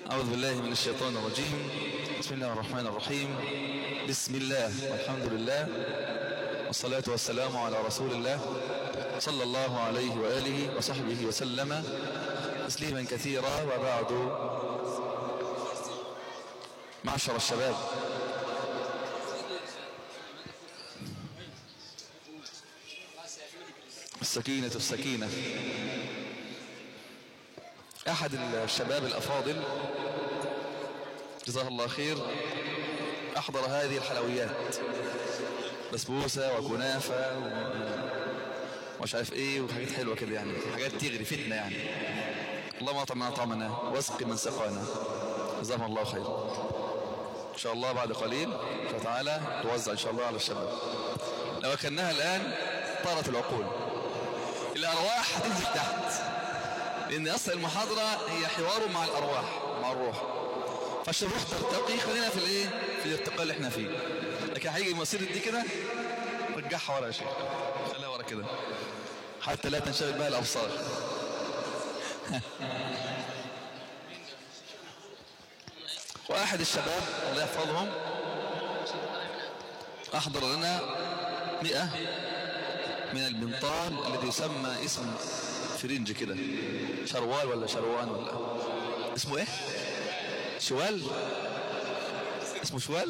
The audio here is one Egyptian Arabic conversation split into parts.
أعوذ بالله من الشيطان الرجيم بسم الله الرحمن الرحيم بسم الله والحمد لله والصلاة والسلام على رسول الله صلى الله عليه وآله وصحبه وسلم تسليما كثيرا وبعد معشر الشباب السكينة السكينة أحد الشباب الأفاضل جزاه الله خير أحضر هذه الحلويات بسبوسة وكنافة ومش عارف ايه وحاجات حلوة كده يعني حاجات تغري فتنة يعني اللهم اطعمنا طعمنا واسق من سقانا جزاهم الله خير ان شاء الله بعد قليل فتعالى توزع ان شاء الله على الشباب لو اكلناها الان طارت العقول الارواح هتنزل تحت لان اصل المحاضرة هي حوار مع الارواح مع الروح فعشان الروح ترتقي خلينا في الايه في الارتقاء اللي احنا فيه لكن هيجي المسيرة دي كده رجعها ورا يا شيخ خليها ورا كده حتى لا تنشغل بها الابصار واحد الشباب الله يحفظهم احضر لنا مئة من البنطال الذي يسمى اسم فرنج كده شروال ولا شروان ولا اسمه ايه شوال اسمه شوال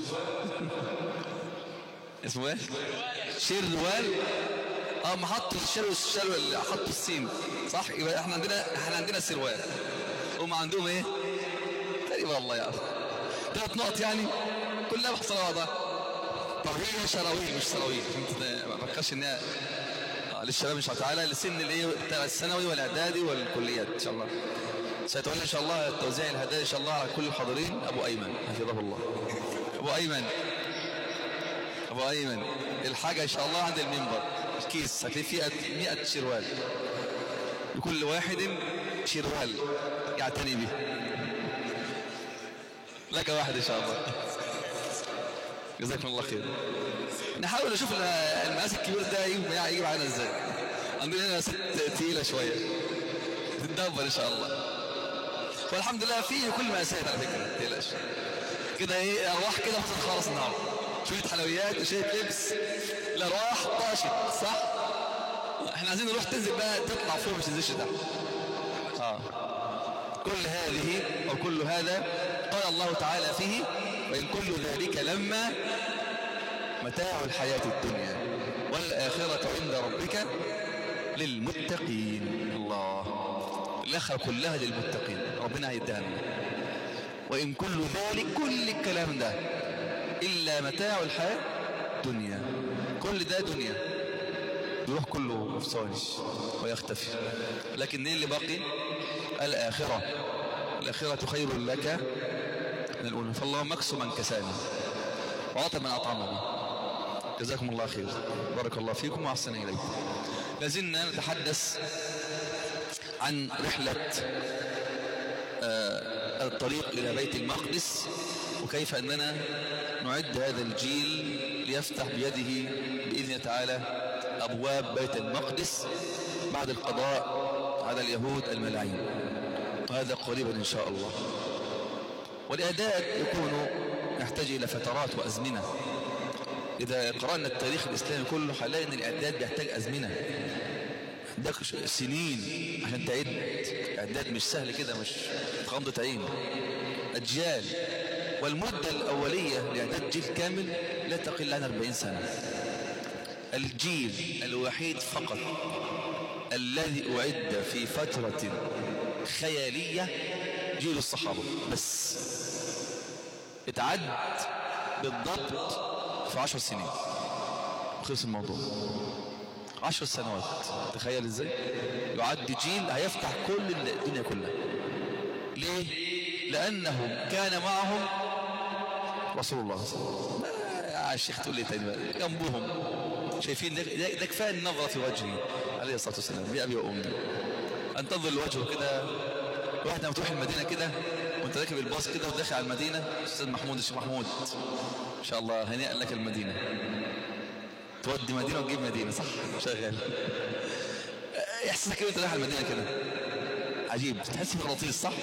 اسمه ايه شروال اه ما حطوا الشلو الشلو اللي حطوا السين صح يبقى احنا عندنا احنا عندنا سروال هم عندهم ايه تقريبا والله يعرف ثلاث نقط يعني كلها محصله بعضها طب هي شراويل مش سراويل ما فكرش انها آه للشباب ان شاء الله تعالى لسن الايه بتاع الثانوي والاعدادي والكليات ان شاء الله سيتولى ان شاء الله توزيع الهدايا ان شاء الله على كل الحاضرين ابو ايمن حفظه الله ابو ايمن ابو ايمن الحاجه ان شاء الله عند المنبر الكيس هتلاقي فيه 100 شروال لكل واحد شروال يعتني به لك واحد ان شاء الله جزاكم الله خير نحاول نشوف المقاس الكبير ده يجي معانا ازاي عندنا هنا ست تقيله شويه تتدبر ان شاء الله والحمد لله فيه كل مقاسات على فكره ما تقلقش كده ايه ارواح كده مثلا خالص النهارده شويه حلويات وشويه لبس الارواح طاشت صح احنا عايزين نروح تنزل بقى تطلع فوق مش تنزلش تحت اه كل هذه وكل هذا قال الله تعالى فيه وإن كل ذلك لما متاع الحياة الدنيا والآخرة عند ربك للمتقين الله الآخرة كلها للمتقين ربنا هيديها لنا وإن كل ذلك كل الكلام ده إلا متاع الحياة الدنيا كل ده دنيا يروح كله في ثواني ويختفي لكن ايه اللي باقي الآخرة الآخرة خير لك من الأولى فاللهم اكس من كساني وعطى من أطعمني جزاكم الله خير بارك الله فيكم وأحسن إليكم لازلنا نتحدث عن رحلة آه الطريق إلى بيت المقدس وكيف أننا نعد هذا الجيل ليفتح بيده بإذن تعالى أبواب بيت المقدس بعد القضاء على اليهود الملاعين وهذا قريبا إن شاء الله والإعداد يكون يحتاج إلى فترات وأزمنة إذا قرأنا التاريخ الإسلامي كله هنلاقي أن الإعداد بيحتاج أزمنة عندك سنين عشان تعد إعداد مش سهل كده مش غمضة عين أجيال والمدة الأولية لإعداد جيل كامل لا تقل عن 40 سنة الجيل الوحيد فقط الذي أعد في فترة خيالية جيل الصحابة بس اتعد بالضبط في عشر سنين خلص الموضوع عشر سنوات تخيل ازاي يعد جيل هيفتح كل الدنيا كلها ليه لانه كان معهم رسول الله صلى الله عليه وسلم يا الشيخ تقول لي تاني جنبهم شايفين ده, ده كفايه النظره في وجهه عليه الصلاه والسلام بأبي وامي ان تنظر لوجهه كده واحد لما تروح المدينة كده وانت راكب الباص كده وداخل على المدينة استاذ محمود الشيخ محمود ان شاء الله هنيئا لك المدينة تودي مدينة وتجيب مدينة صح شغال احساسك كده وانت رايح المدينة كده عجيب تحس بخراطيس صح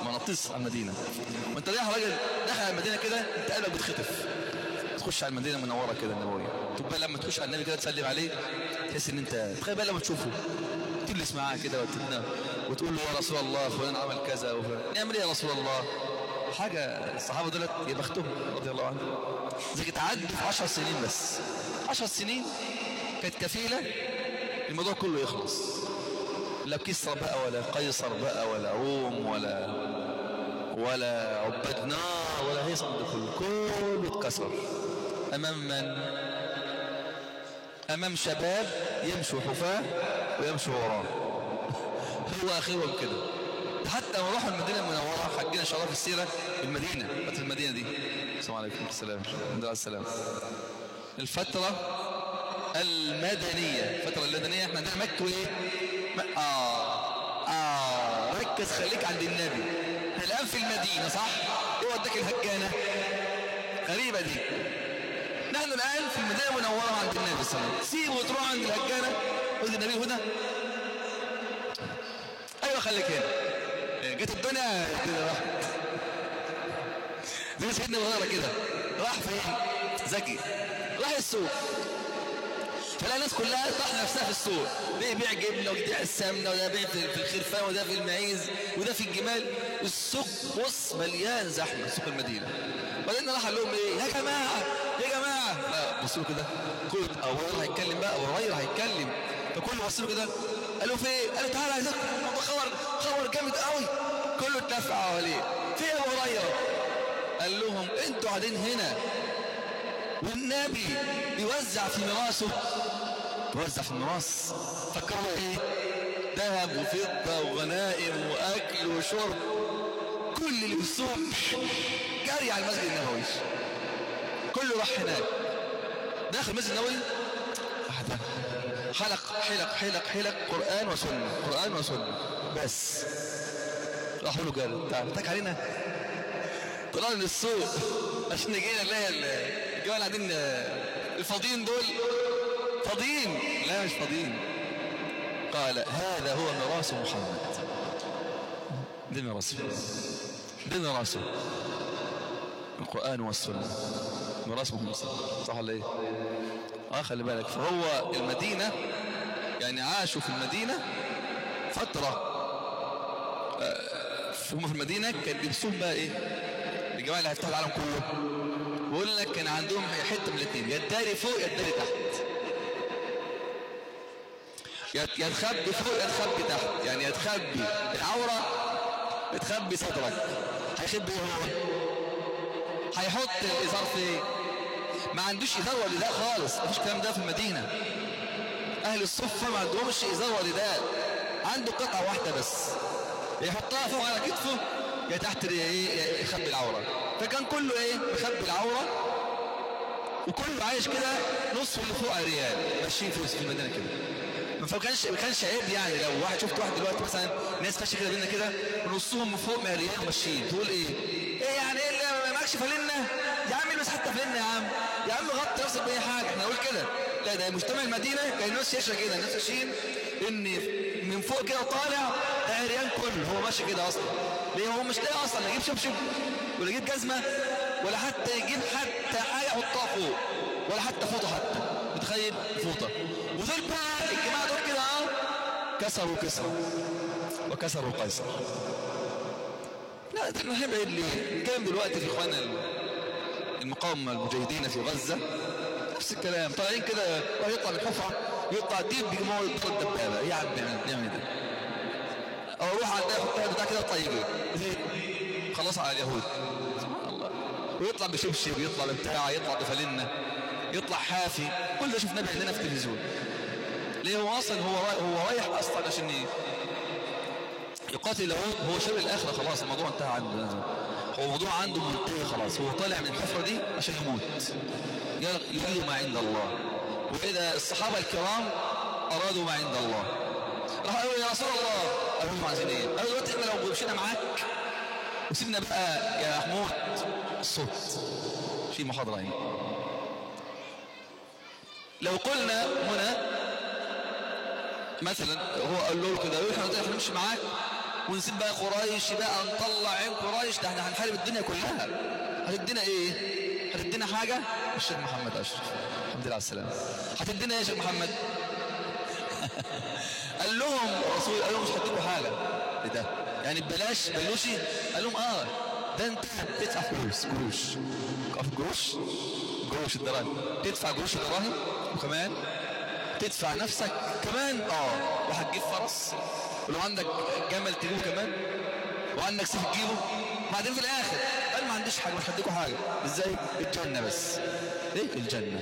مغناطيس على المدينة وانت رايح راجل داخل على المدينة كده انت قلبك بتخطف تخش على المدينة المنورة كده النبوية تبقى لما تخش على النبي كده تسلم عليه تحس ان انت تخيل بقى لما تشوفه تجلس معاه كده وتتنا وتقول له يا رسول الله فلان عمل كذا وفلان نعمل ايه يا رسول الله حاجة الصحابة دولت يا بختهم رضي الله عنهم زي تعدوا في 10 سنين بس 10 سنين كانت كفيلة الموضوع كله يخلص لا كسرى بقى ولا قيصر بقى ولا روم ولا ولا عباد نار ولا هيصة ده كله كله اتكسر أمام من؟ أمام شباب يمشوا حفاة ويمشوا وراه هو آخرهم كده حتى لما راحوا المدينة المنورة حجنا شرف السيرة المدينة فترة المدينة دي السلام عليكم السلام الحمد لله السلام الفترة المدنية الفترة المدنية احنا عندنا مكة وايه؟ م- اه اه ركز خليك عند النبي احنا الآن في المدينة صح؟ ايه وداك الهجانة؟ غريبة دي نحن الآن في المدينة المنورة عند النبي صلى الله عليه وسلم سيبوا وتروحوا عند الهجانة قلت النبي هنا ايوه خليك هنا جت الدنيا كده راح زي سيدنا وغيره كده راح فين ذكي راح السوق فلا الناس كلها طاحنه نفسها في السوق ده يبيع جبنه وده يبيع السمنه وده يبيع في في الخرفان وده في المعيز وده في الجمال السوق بص مليان زحمه سوق المدينه وبعدين راح قال لهم ايه يا جماعه يا جماعه لا بصوا له كده كل ابو هريره هيتكلم بقى ابو هريره هيتكلم فكله بص له كده قالوا في ايه قالوا تعالى عايزك خبر خبر جامد قوي كله اتلف حواليه في يا ابو هريره قال لهم انتوا قاعدين هنا والنبي بيوزع في ميراثه بيوزع في الميراث فكروا ايه ذهب وفضة وغنائم واكل وشرب كل اللي في السوق جري على المسجد النبوي كله راح هناك داخل المسجد النبوي واحدة حلق حلق حلق حلق قرآن وسنة قرآن وسنة بس راحوا له قالوا تعال اتك علينا طلعنا للسوق عشان نجينا نلاقي الجماعة اللي قاعدين الفاضيين دول فاضيين لا مش فاضيين قال هذا هو ميراث محمد ده ميراثه ده ميراثه القرآن والسنة ميراث محمد صح ولا ايه؟ اه خلي بالك فهو المدينة يعني عاشوا في المدينة فترة آه، هم في المدينة كان بيبصون بقى ايه الجماعة اللي هيفتحوا العالم كله بيقول لك كان عندهم حتة من الاثنين يا الداري فوق يا الداري تحت يا يا تخبي فوق يا تخبي تحت يعني يا تخبي العورة يا تخبي صدرك هيخبي ايه هو هيحط الازار فين ما عندوش ازار ولا رداء خالص مفيش الكلام ده في المدينة اهل الصفة ما عندهمش ازار ولا رداء عنده قطعة واحدة بس يحطها فوق على كتفه يا تحت ايه يا يخبي العورة فكان كله ايه يخبي العورة وكله عايش كده نصف اللي فوق ريال ماشيين في في المدينة كده ما كانش ما كانش عيب يعني لو واحد شفت واحد دلوقتي مثلا ناس ماشيه كده بينا كده ونصهم من فوق مريان ماشيين تقول ايه؟ ايه يعني ايه اللي ما معكش فلنه؟ يا عم البس حتى فلنه يا عم يا عم غطي نفسك باي حاجه احنا نقول كده لا ده مجتمع المدينه كان الناس شاشه كده الناس ماشيين ان من فوق كده طالع ده عريان كله هو ماشي كده اصلا ليه هو مش لاقي اصلا لا يجيب شبشب ولا يجيب جزمه ولا حتى يجيب حتى حاجه يحطها فوق ولا حتى فوطه حتى متخيل فوطه ودول بقى الجماعه دول كده اه كسروا كسرى وكسروا قيصر لا ده احنا هنبعد ليه كام دلوقتي في اخواننا المقاومه المجاهدين في غزه نفس الكلام طالعين كده واحد يطلع من الحفره يطلع ديب بيجمعوا يدخل الدبابه ايه يا عم نعمل ده او اروح عند يحط بتاع كده يطلع يجري خلاص على اليهود سبحان الله ويطلع بشبشب يطلع ببتاع يطلع بفلنه يطلع حافي كل ده شفناه بعيننا في التلفزيون ليه هو اصلا هو رايح هو رايح اصلا عشان ايه يقاتل اليهود هو شبه الاخره خلاص الموضوع انتهى عنده هو الموضوع عنده منتهي خلاص هو طالع من الحفره دي عشان يموت يريد ما عند الله واذا الصحابه الكرام ارادوا ما عند الله راح قالوا يا رسول الله قالوا لهم عايزين ايه؟ قالوا دلوقتي احنا لو مشينا معاك وسيبنا بقى يا محمود الصوت في محاضره هنا لو قلنا هنا مثلا هو قال له كده يقول احنا احنا نمشي معاك ونسيب بقى قريش بقى نطلع عين قريش ده احنا هنحارب الدنيا كلها هتدينا ايه هتدينا حاجة الشيخ محمد أشرف الحمد لله على السلامة هتدينا ايه يا شيخ محمد قال لهم الرسول قال لهم مش هديكوا حاجة ايه ده يعني ببلاش بلوشي قال لهم اه ده انت تدفع فلوس قروش عارف قروش قروش الدراهم تدفع قروش الدراهم وكمان تدفع نفسك كمان اه وهتجيب فرس ولو عندك جمل تجيبه كمان وعندك سيف تجيبه بعدين في الاخر قال ما عنديش حاجه مش هديكوا حاجه ازاي الجنه بس ايه الجنه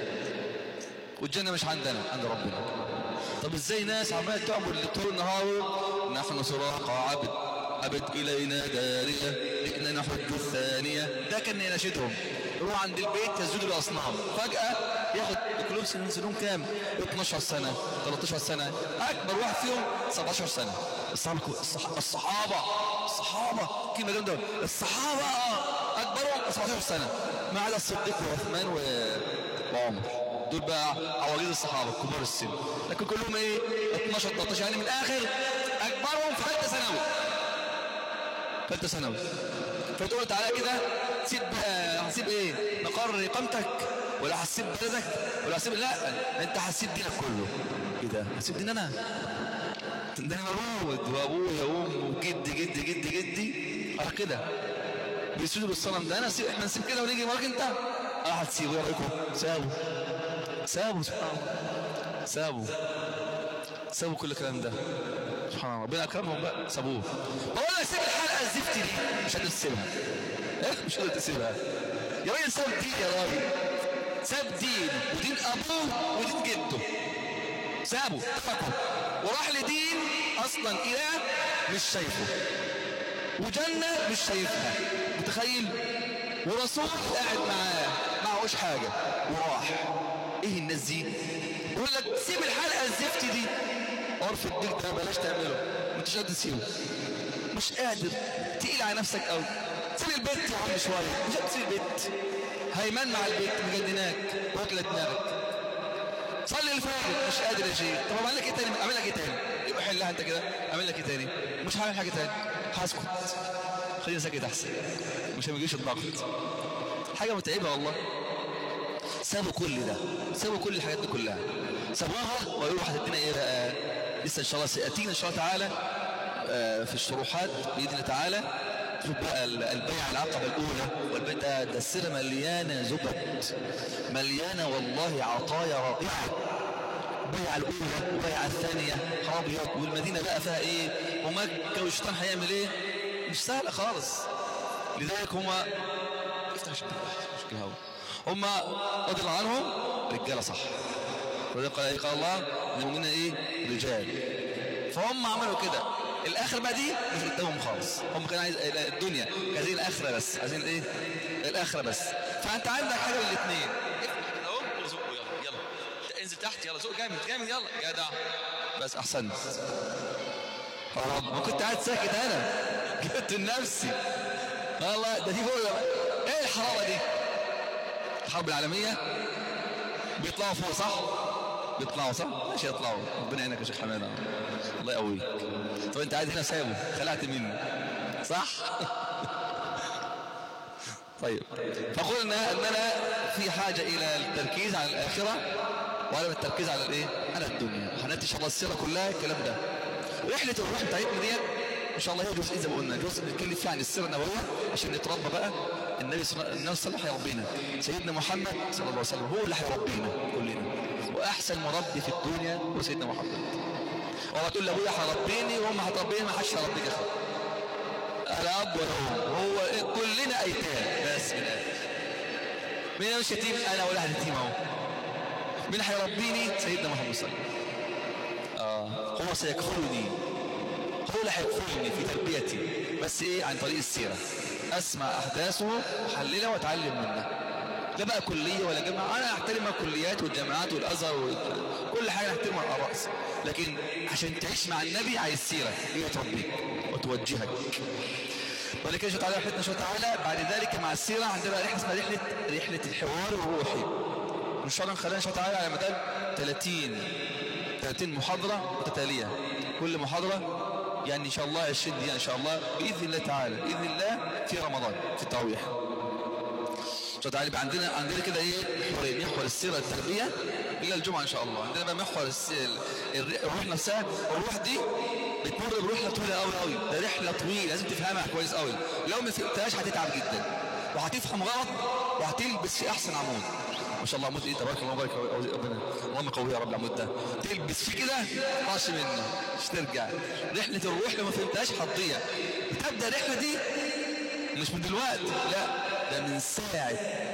والجنه مش عندنا عند ربنا طب ازاي ناس عماله تعبد طول النهار نحن سراقى عبد عبد الينا داريه جئنا نحج الثانيه ده كان يناشدهم يروح عند البيت يسجد الاصنام فجاه ياخد كلهم سنين سنهم كام 12 سنه 13 سنه اكبر واحد فيهم 17 سنه الصحابه الصحابه الصحابه كلمه جامده الصحابه اكبرهم 17 سنه ما عدا الصديق وعثمان وعمر دول بقى عواجيز الصحابه كبار السن لكن كلهم ايه 12 13 يعني من الاخر اكبرهم في ثالثه ثانوي ثالثه ثانوي فتقول تعالى كده سيب هسيب ايه مقر اقامتك ولا هسيب بلدك ولا هسيب لا انت هسيب دينك كله ايه ده هسيب دين انا ده انا مولود وابويا وامي وجدي جدي جدي جدي على كده بيسجدوا بالصنم ده انا سيب احنا نسيب كده ونيجي وراك انت اه هتسيبوا ايه رايكم سابوا سابوا سبحان الله سابوا سابوا كل الكلام ده سبحان الله ربنا اكرمهم بقى سابوه بقول لك سيب الحلقه الزفت دي مش قادر تسيبها ايه مش قادر تسيبها يا راجل ساب دين يا راجل ساب دين ودين ابوه ودين جده سابه اتفقوا وراح لدين اصلا اله مش شايفه وجنه مش شايفها متخيل ورسول قاعد معاه معهوش حاجه وراح ايه الناس دي يقول لك سيب الحلقه الزفت دي عرف الديك ده بلاش تعمله ما انتش قادر تسيبه مش قادر تقيل على نفسك قوي سيب البيت يا عم شويه مش قادر تسيب البيت هيمان مع البيت مجنناك واكله دماغك صلي الفجر مش قادر يا شيخ طب اعمل لك ايه تاني اعمل لك ايه تاني يبقى حلها انت كده اعمل لك ايه تاني مش هعمل حاجه تاني هسكت خليني ساكت احسن مش هيجيش الضغط حاجه متعبه والله سابوا كل ده سابوا كل الحاجات دي كلها سابوها ويقولوا هتدينا ايه بقى لسه ان شاء الله سياتينا ان شاء الله تعالى في الشروحات باذن الله تعالى شوف بقى البيعة العقبة الأولى والبيع ده, ده السر مليانة زبد مليانة والله عطايا رائعة البيعة الأولى والبيعة الثانية حرابيات والمدينة بقى فيها إيه ومكة والشيطان هيعمل إيه مش سهلة خالص لذلك هما افتح شبكة هم رضي الله عنهم رجاله صح قال قال الله المؤمنين ايه رجال فهم عملوا كده الاخر بقى دي مش قدامهم خالص هم كانوا عايز الدنيا عايزين الاخره بس عايزين ايه الاخره بس فانت عندك حاجه من الاثنين اهو زقه يلا يلا انزل تحت يلا زق جامد جامد يلا جدع بس احسنت ما كنت قاعد ساكت انا جبت لنفسي والله ده دي فوق ايه الحراره دي الحرب العالمية بيطلعوا فوق صح بيطلعوا صح ماشي يطلعوا ربنا يعينك يا شيخ حماده الله يقويك طب انت قاعد هنا سابه خلعت مني صح طيب فقلنا اننا في حاجة الى التركيز على الاخرة وعدم التركيز على الايه على الدنيا هنأتي ان شاء الله السيرة كلها الكلام ده رحلة الروح بتاعتنا ديت ان شاء الله هي جزء زي ما قلنا جزء بنتكلم فيه عن السيرة النبوية عشان نتربى بقى النبي صلى الله عليه وسلم هيربينا سيدنا محمد صلى الله عليه وسلم هو اللي هيربينا كلنا واحسن مربي في الدنيا هو سيدنا محمد وما تقول لابويا هربيني وهم هتربيني ما حدش هيربيك يا اخي لا اب ولا ام هو كلنا ايتام بس من الاخر مين مش يتيم انا ولا واحد يتيم اهو مين هيربيني سيدنا محمد صلى الله عليه وسلم اه هو سيكفلني هو اللي هيكفلني في تربيتي بس ايه عن طريق السيره اسمع احداثه احللها واتعلم منها لا بقى كليه ولا جامعه انا احترم الكليات والجامعات والازهر وكل حاجه احترمها على الراس لكن عشان تعيش مع النبي عايز سيره هي تربيك وتوجهك ولكن شو تعالى رحلتنا شو تعالى بعد ذلك مع السيره عندنا رحله اسمها رحله رحله الحوار الروحي ان شاء الله نخليها شو تعالى على مدار 30 30 محاضره متتاليه كل محاضره يعني ان شاء الله 20 دقيقه ان شاء الله باذن الله تعالى باذن الله في رمضان في التراويح تعالى يبقى عندنا عندنا كده ايه محورين محور السيره التربيه الا الجمعه ان شاء الله عندنا بقى محور الس- ال- الر- الروح نفسها الروح دي بتمر برحله طويله قوي قوي ده رحله طويله لازم تفهمها كويس قوي لو ما فهمتهاش هتتعب جدا وهتفهم غلط وهتلبس في احسن عمود ما شاء الله عمود ايه تبارك الله وبارك الله ربنا اللهم قوي يا رب العمود ده تلبس فيه كده طاش منه مش ترجع رحله الروح لو ما فهمتهاش هتضيع بتبدا الرحله دي مش من دلوقتي لا ده من ساعة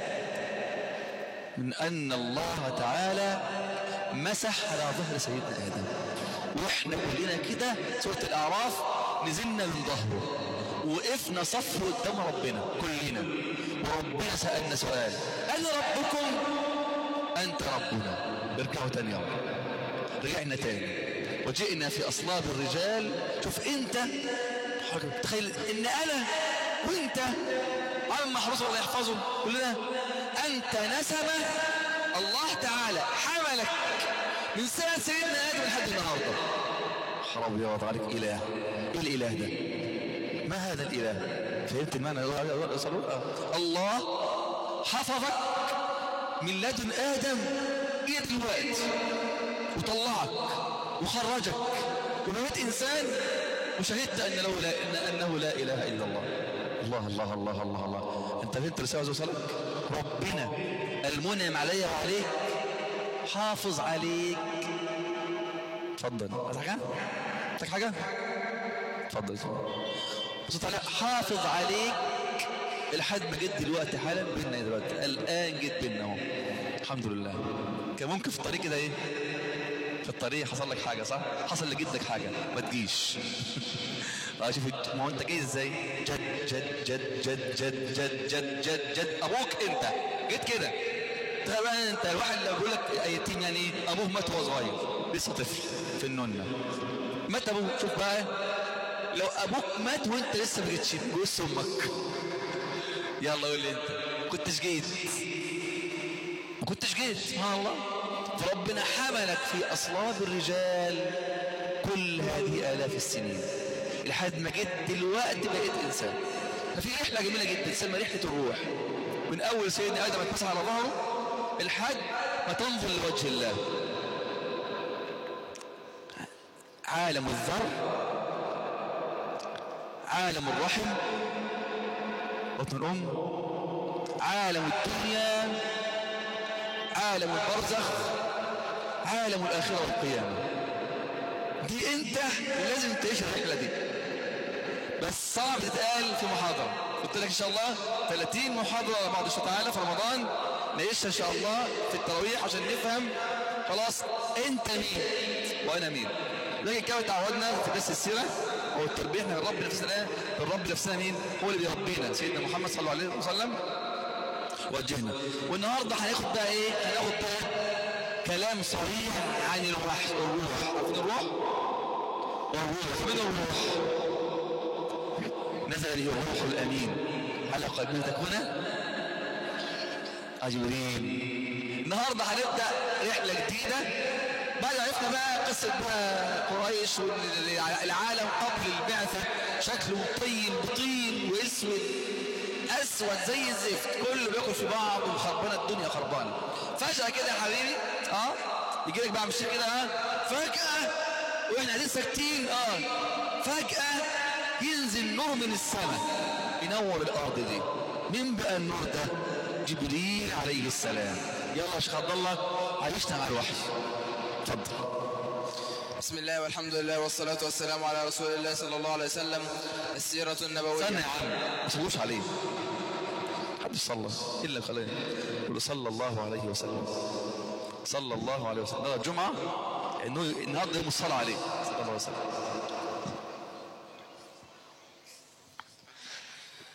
من أن الله تعالى مسح على ظهر سيدنا آدم وإحنا كلنا كده سورة الأعراف نزلنا من ظهره وقفنا صف قدام ربنا كلنا وربنا سألنا سؤال أنا ربكم أنت ربنا ارجعوا تاني يا رب رجعنا تاني وجئنا في أصلاب الرجال شوف أنت حضرتك تخيل إن أنا وأنت عم محروس الله يحفظه كلنا أنت نسمة الله تعالى حملك من سنة سيدنا آدم لحد النهاردة حرام يا وضع عليك إله إيه الإله ده ما هذا الإله فهمت المعنى الله حفظك من لدن آدم إلى دلوقتي وطلعك وخرجك وبقيت إنسان وشهدت أن له لا إن أنه لا إله إلا الله الله الله الله الله الله أنت فهمت رسالة وصلك ربنا المنعم علي وعليك حافظ عليك اتفضل عايز حاجة؟ عندك حاجة؟ اتفضل بصوت على حافظ عليك لحد ما جيت دلوقتي حالا بينا دلوقتي الآن جيت بينا اهو الحمد لله كان ممكن في الطريق كده ايه في الطريق حصل لك حاجة صح حصل لجدك حاجة ما تجيش اه شوف ما هو انت جاي ازاي جد جد جد جد جد جد جد جد جد ابوك انت جيت كده طبعا انت الواحد لو بيقول لك يتيم يعني ايه ابوه مات وهو صغير لسه طفل في النونه مات ابوه شوف بقى لو ابوك مات وانت لسه ما جيتش جوز امك يلا قول لي انت كنتش جيت ما كنتش جيت سبحان الله فربنا حملك في اصلاب الرجال كل هذه الاف السنين لحد ما جيت دلوقتي بقيت انسان ففي رحله جميله جدا تسمى رحله الروح من اول سيدنا ادم اتمسح على ظهره لحد ما تنظر لوجه الله عالم الذر عالم الرحم بطن الأم عالم الدنيا عالم البرزخ عالم الآخرة والقيامة دي انت لازم تعيش الرحلة دي بس صعب تتقال في محاضرة قلت لك ان شاء الله 30 محاضرة بعد الله تعالى في رمضان نعيشها ان شاء الله في التراويح عشان نفهم خلاص انت مين وانا مين لكن كما تعودنا في درس السيرة او التربية احنا بنربي نفسنا بنربي نفسنا مين هو اللي بيربينا سيدنا محمد صلى الله عليه وسلم وجهنا والنهاردة هناخد بقى ايه هناخد بقى كلام صريح عن الوحي الروح عارفين الروح والروح من الروح نزل به الروح الامين على قلبك هنا جبريل النهارده هنبدا رحله جديده بعد عرفنا بقى قصه بقى قريش والعالم قبل البعثه شكله طين بطين واسود اسود زي الزفت كله بياكل في بعض وخربانه الدنيا خربانه فجاه كده يا حبيبي اه يجي لك بقى مش كده اه فجاه واحنا قاعدين ساكتين اه فجاه ينزل نور من السماء ينور الارض دي مين بقى النور ده جبريل عليه السلام يلا يا شيخ عبد الله عيشنا مع الوحي اتفضل بسم الله والحمد لله والصلاة والسلام على رسول الله صلى الله عليه وسلم السيرة النبوية استنى يا عم ما تصلوش عليه حد صلى الا خلينا يقول صلى الله عليه وسلم صلى الله عليه وسلم ده الجمعه انه النهارده يوم الصلاه عليه صلى الله عليه وسلم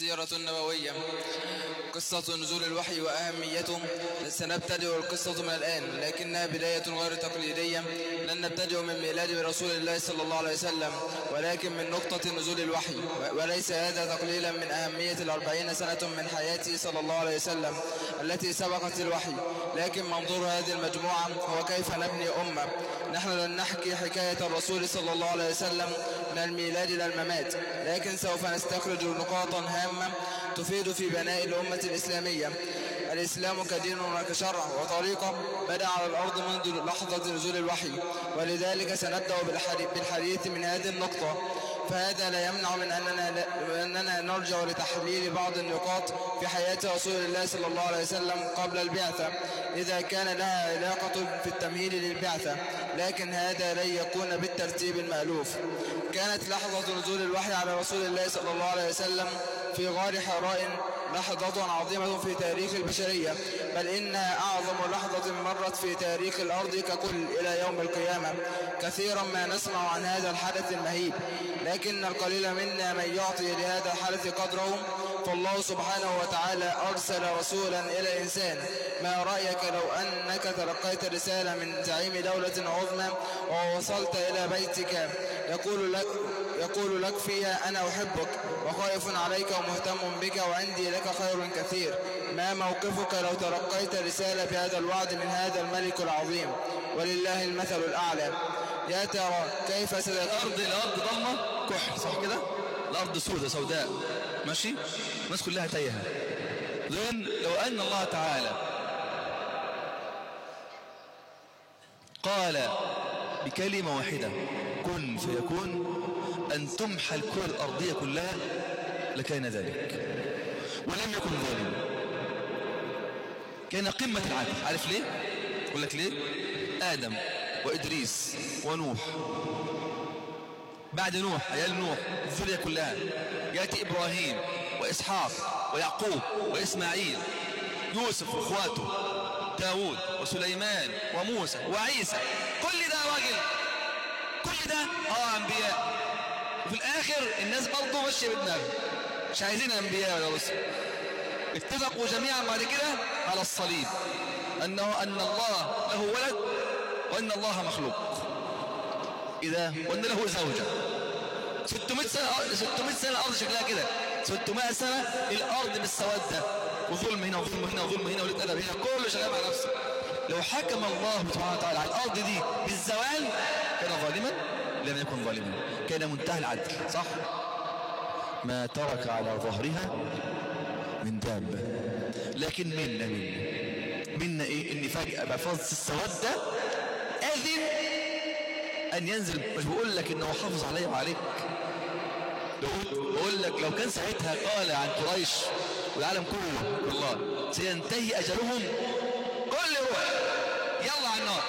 السيرة النبوية قصة نزول الوحي وأهميته سنبتدئ القصة من الآن لكنها بداية غير تقليدية لن نبتدئ من ميلاد رسول الله صلى الله عليه وسلم ولكن من نقطة نزول الوحي وليس هذا تقليلا من أهمية الأربعين سنة من حياته صلى الله عليه وسلم التي سبقت الوحي لكن منظور هذه المجموعة هو كيف نبني أمة نحن لن نحكي حكاية الرسول صلى الله عليه وسلم من الميلاد إلى الممات لكن سوف نستخرج نقاطا هامة تفيد في بناء الأمة الإسلامية الإسلام كدين وكشرع وطريقة بدأ على الأرض منذ لحظة نزول الوحي ولذلك سنبدأ بالحديث من هذه النقطة فهذا لا يمنع من أننا, أننا نرجع لتحليل بعض النقاط في حياة رسول الله صلى الله عليه وسلم قبل البعثة إذا كان لها علاقة في التمهيد للبعثة لكن هذا لن يكون بالترتيب المألوف كانت لحظة نزول الوحي على رسول الله صلى الله عليه وسلم في غار حراء لحظة عظيمة في تاريخ البشرية بل إنها أعظم لحظة مرت في تاريخ الأرض ككل إلى يوم القيامة كثيرا ما نسمع عن هذا الحدث المهيب لكن القليل منا من يعطي لهذا الحدث قدره فالله سبحانه وتعالى أرسل رسولا إلى الإنسان ما رأيك لو أنك تلقيت رسالة من زعيم دولة عظمى ووصلت إلى بيتك يقول لك يقول لك فيها أنا أحبك وخائف عليك ومهتم بك وعندي لك خير كثير ما موقفك لو تلقيت رسالة بهذا الوعد من هذا الملك العظيم ولله المثل الأعلى يا ترى كيف ستكون الأرض الأرض ضلمة كحل صح كده الأرض سودة سوداء ماشي الناس كلها تايهة لأن لو أن الله تعالى قال بكلمة واحدة كن فيكون أن تمحى الكرة الأرضية كلها لكان ذلك ولم يكن ظالما كان قمة العدل عارف ليه؟ أقول لك ليه؟ آدم وإدريس ونوح بعد نوح عيال نوح الذرية كلها يأتي إبراهيم وإسحاق ويعقوب وإسماعيل يوسف وإخواته داود وسليمان وموسى وعيسى كل ده راجل كل ده اه انبياء وفي الاخر الناس برضه ماشيه بدماغهم مش عايزين انبياء ولا رسل اتفقوا جميعا بعد كده على الصليب انه ان الله له ولد وان الله مخلوق اذا وان له زوجه 600 سنه 600 سنه الارض شكلها كده 600 سنه الارض بالسواد ده وظلم هنا وظلم هنا وظلم هنا وقله ادب هنا كله شغال مع نفسه لو حكم الله سبحانه وتعالى على الارض دي بالزوال كان ظالما لم يكن ظالما كان منتهى العدل صح ما ترك على ظهرها من دابة لكن منا منا منا ايه ان فجأة بفضل السواد ده اذن ان ينزل مش بقول لك انه حافظ علي وعليك بقول لك لو كان ساعتها قال عن قريش والعالم كله والله سينتهي اجلهم كل روح يلا على النار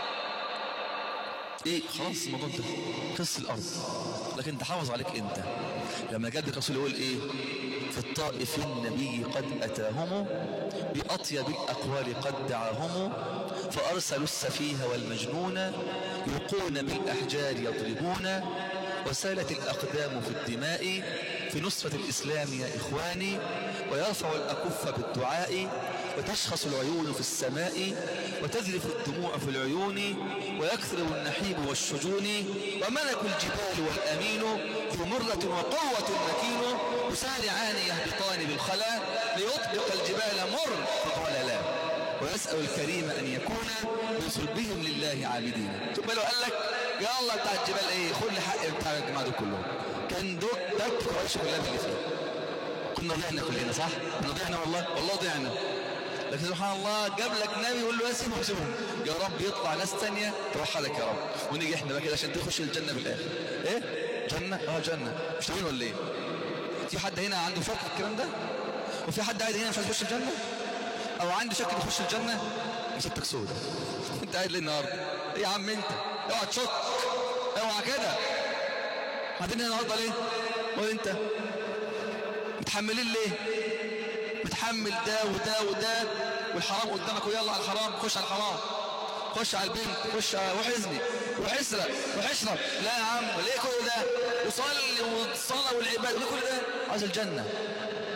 ايه خلاص الموضوع ده قص الارض لكن تحافظ عليك انت لما جد الرسول يقول ايه في الطائف النبي قد اتاهم باطيب الاقوال قد دعاهم فارسلوا السفيه والمجنون يلقون بالاحجار يضربون وسالت الاقدام في الدماء في نصرة الإسلام يا إخواني ويرفع الأكف بالدعاء وتشخص العيون في السماء وتذرف الدموع في العيون ويكثر النحيب والشجون وملك الجبال والأمين ذو مرة وقوة مكين يسارعان يهبطان بالخلا ليطبق الجبال مر فقال لا ويسأل الكريم أن يكون من صلبهم لله عابدين ثم لو قال لك يا الله بتاع الجبال ايه خد لي حق بتاع الجماعة دول كلهم كان دول ده قريش كلها اللي فيه كنا ضيعنا كلنا صح؟ كنا ضيعنا والله والله ضيعنا لكن سبحان الله جاب لك نبي يقول له سيبهم سيبهم يا رب يطلع ناس تانية توحدك يا رب ونيجي احنا بقى كده عشان تخش الجنة في الآخر ايه؟ جنة؟ اه جنة مش طويل ولا ايه؟ في حد هنا عنده شك في الكلام ده؟ وفي حد قاعد هنا مش عايز يخش الجنة؟ او عنده شك يخش الجنة؟ مسكتك سودة انت قاعد ليه النهارده؟ ايه يا عم انت؟ اوعى تشك اوعى كده بعدين النهارده ليه؟ قول انت متحملين ليه؟ متحمل ده وده وده والحرام قدامك ويلا على الحرام خش على الحرام خش على البنت خش روح ازني روح اسرق روح اشرب لا يا عم ليه كل ده وصلي والصلاه والعباده ليه كل ده عايز الجنه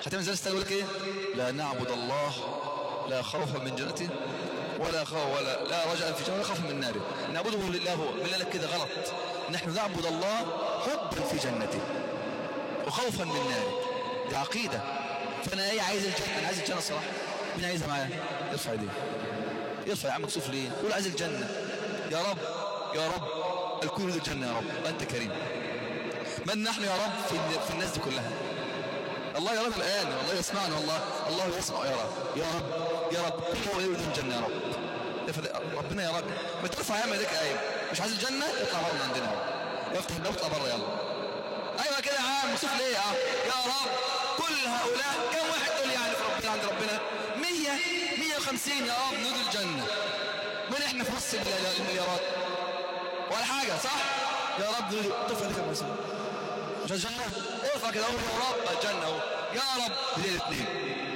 هتعمل زي الاستاذ يقول لك ايه لا نعبد الله لا خوفا من جنته ولا خوف ولا لا رجاء في جنته ولا خوفا من ناره نعبده لله هو من قال لك كده غلط نحن نعبد الله حبا في جنته وخوفا من ناره دي عقيده فانا ايه عايز الجنه انا عايز الجنه الصراحه مين عايزها معايا ارفع ايديه ارفع يا عم كسوف ليه قول عايز الجنه يا رب يا رب الكل يريد الجنه يا رب وانت كريم من نحن يا رب في, في الناس دي كلها الله يا رب الآن والله يسمعنا والله الله يسمع يا رب يا رب يا رب هو يريد الجنة يا رب ربنا يا رب ما ترفع يا مالك ايوه مش عايز الجنة اطلع بره من عندنا افتح الباب اطلع بره يلا ايوه كده يا عم مصيف ليه اه يا رب كل هؤلاء كم واحد دول يعني في ربنا عند ربنا 100 150 يا رب نريد الجنة من احنا في نص المليارات ولا حاجة صح يا رب نريد ترفع لك المسؤول مش الجنة ارفع كده اهو يا رب الجنة اهو يا رب دي الاثنين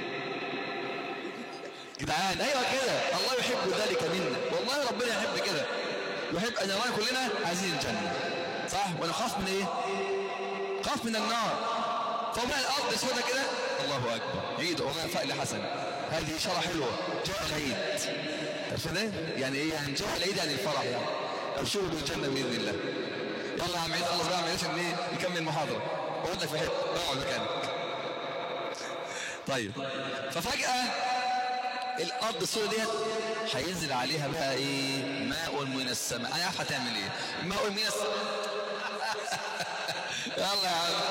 جدعان ايوه كده الله يحب ذلك منا والله ربنا يحب كده يحب ان يرانا كلنا عايزين الجنة صح ونخاف من ايه خاف من النار فوق الارض سودة كده الله اكبر عيد وغير فأل حسن هذه اشاره حلوه جاء العيد عرفت ايه يعني ايه يعني جاء العيد يعني الفرح يعني ابشروا بالجنه باذن الله يلا يا عم عيد الله بقى عشان ايه نكمل المحاضره اقعد لك في حته اقعد مكانك طيب ففجاه الارض السوداء ديت هينزل عليها بقى ايه ماء من السماء انا عارف هتعمل ايه ماء من السماء يلا يا عم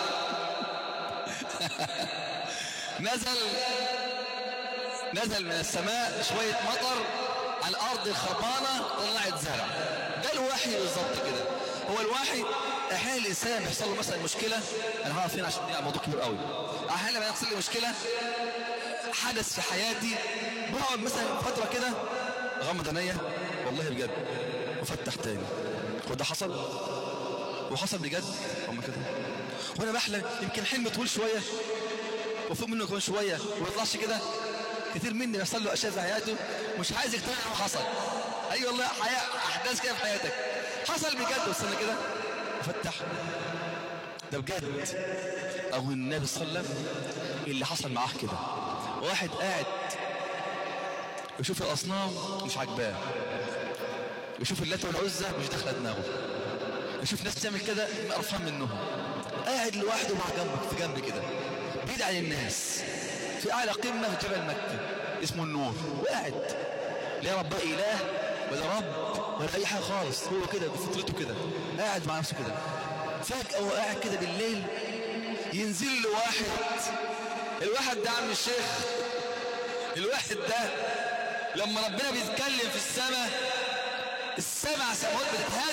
نزل نزل من السماء شوية مطر على الأرض الخربانة طلعت زرع ده الوحي بالظبط كده هو الوحي احيانا الانسان بيحصل له مثلا مشكله انا هقف هنا عشان دي موضوع كبير قوي احيانا لما يحصل لي مشكله حدث في حياتي بقعد مثلا فتره كده غمض عينيا والله بجد وفتح تاني وده حصل وحصل بجد هم كده وانا بحلم يمكن حلم طويل شويه وفوق منه كمان شويه وما يطلعش كده كتير مني بيحصل له اشياء في حياته مش عايز يقتنع انه حصل اي أيوة والله حياة احداث كده في حياتك حصل بجد واستنى كده فتح ده بجد او النبي صلى الله عليه وسلم اللي حصل معاه كده واحد قاعد يشوف الاصنام مش عاجباه يشوف اللات والعزى مش داخله دماغه يشوف ناس بتعمل كده قرفان منهم قاعد لوحده مع جنبك في جنب كده بعيد عن الناس في اعلى قمه في جبل مكه اسمه النور وقاعد لا رب اله ولا رب ولا اي حاجه خالص هو كده بفطرته كده قاعد مع نفسه كده فجاه وهو قاعد كده بالليل ينزل له واحد الواحد ده عم الشيخ الواحد ده لما ربنا بيتكلم في السماء السبع سماوات بتتهز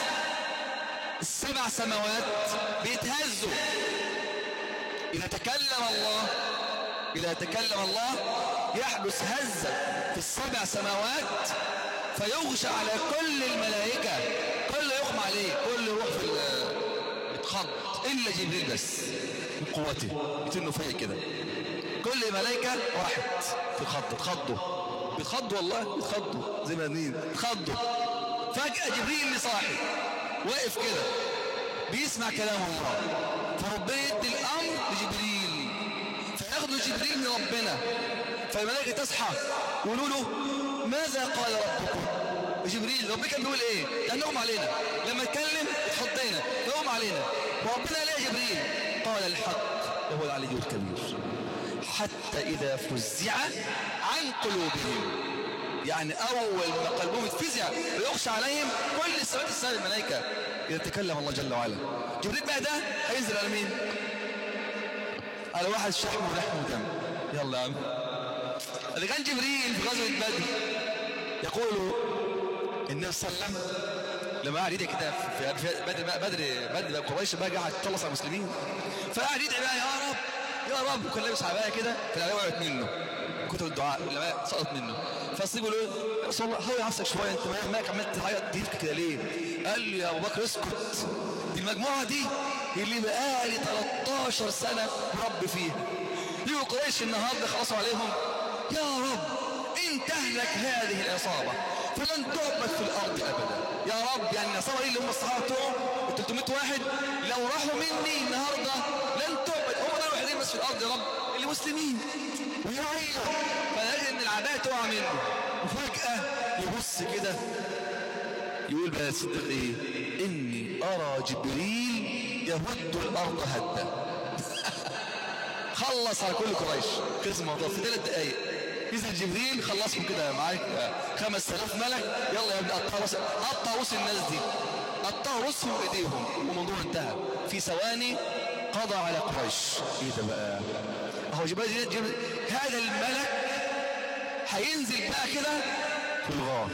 السبع سماوات بيتهزوا إذا تكلم الله إذا تكلم الله يحدث هزة في السبع سماوات فيغشى على كل الملائكة كل يغمى عليه كل يروح في يتخض إلا جبريل بس من قوته يتنه فيه كده كل ملائكة راحت في خض اتخضوا بيتخضوا والله بيتخضوا زي ما قاعدين اتخضوا فجأة جبريل اللي صاحي واقف كده بيسمع كلام الله فربنا يدي الامر لجبريل فياخده جبريل من ربنا فالملائكه تصحى يقولوا له ماذا قال ربكم جبريل ربنا كان بيقول ايه لانهم علينا لما اتكلم اتخضينا فهم علينا وربنا قال ايه يا جبريل قال الحق وهو العلي الكبير حتى اذا فزع عن قلوبهم يعني اول ما قلبهم اتفزع ويخشى عليهم كل السماوات السماء الملائكه اذا تكلم الله جل وعلا جبريل بقى ده هينزل على مين على واحد شحم ولحم ودم يلا يا عم اللي كان جبريل في غزوه بدر يقول النبي صلى الله عليه وسلم لما قعد يدعي كده في بدر بدر بدر قريش بقى قاعد تخلص على المسلمين فقعد يدعي بقى يا رب يا رب وكان لابس عبايه كده فالعبايه وقعت منه كتب الدعاء العبايه سقطت منه فالصيب يقول له رسول الله هوي نفسك شويه انت مالك عمال تعيط تبكي كده ليه؟ قال لي يا ابو بكر اسكت دي المجموعه دي اللي بقالي 13 سنه مربي فيها يجوا قريش النهارده خلصوا عليهم يا رب ان تهلك هذه العصابه فلن تعبد في الارض ابدا يا رب يعني العصابه دي اللي هم الصحابه بتوعهم 300 واحد لو راحوا مني النهارده لن تعبد هم دول الوحيدين بس في الارض يا رب لمسلمين ويعيط فلاقي ان العداء تقع منه وفجأة يبص كده يقول بقى يا صديق ايه اني ارى جبريل يهد الارض هدا خلص على كل قريش خلص الموضوع في ثلاث دقايق نزل جبريل خلصهم كده معاك خمس آلاف ملك يلا يا ابني قطع رؤوس قطع رؤوس الناس دي قطع رؤوسهم بايديهم والموضوع انتهى في ثواني قضى على قريش ايه ده بقى اهو جبريل, جبريل هذا الملك هينزل بقى كده في الغار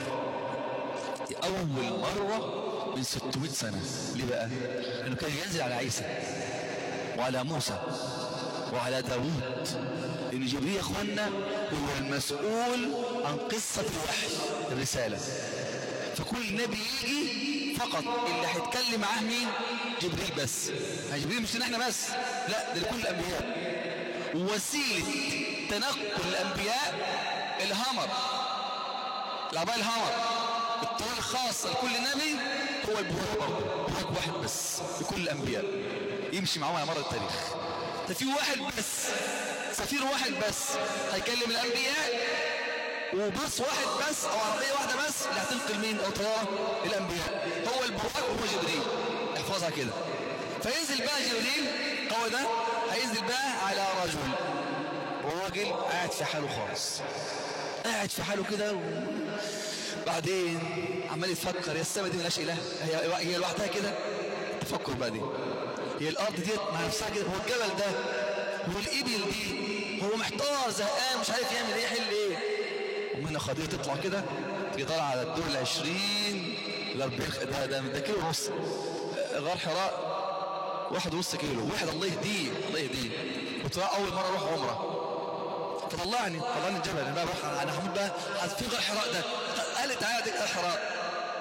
اول مرة من 600 سنة ليه بقى لانه كان ينزل على عيسى وعلى موسى وعلى داوود ان جبريل يا اخوانا هو المسؤول عن قصة الوحي الرسالة فكل نبي يجي فقط اللي هيتكلم معاه مين جبريل بس جبريل مش لنا احنا بس لا ده لكل الانبياء وسيلة تنقل الانبياء الهمر العباء الهمر الطريق الخاصة لكل نبي هو البراق برضه براق واحد بس لكل الانبياء يمشي معاهم على مر التاريخ ده في واحد بس سفير واحد بس هيكلم الانبياء وباص واحد بس او عربيه واحده بس اللي هتنقل مين او طياره الانبياء هو البراق وهو جبريل احفظها كده فينزل بقى جبريل هو ده هينزل بقى على رجل راجل قاعد في حاله خالص قاعد في حاله كده و... بعدين عمال يتفكر يا السما دي ملهاش اله هي هي لوحدها كده تفكر بقى دي هي الارض ديت مع نفسها كده هو الجبل ده هو الابل دي هو محتار زهقان مش عارف يعمل ايه يحل ايه ومنها خضيره تطلع كده تيجي طالعه على الدور ال 20 ل 40 ده ده ده كيلو ونص غار حراء واحد ونص كيلو واحد الله يهديه الله يهديه كنت اول مره اروح عمره فطلعني طلعني الجبل انا بقى بروح انا هموت بقى في غار حراء ده قال لي تعالى اديك غار حراء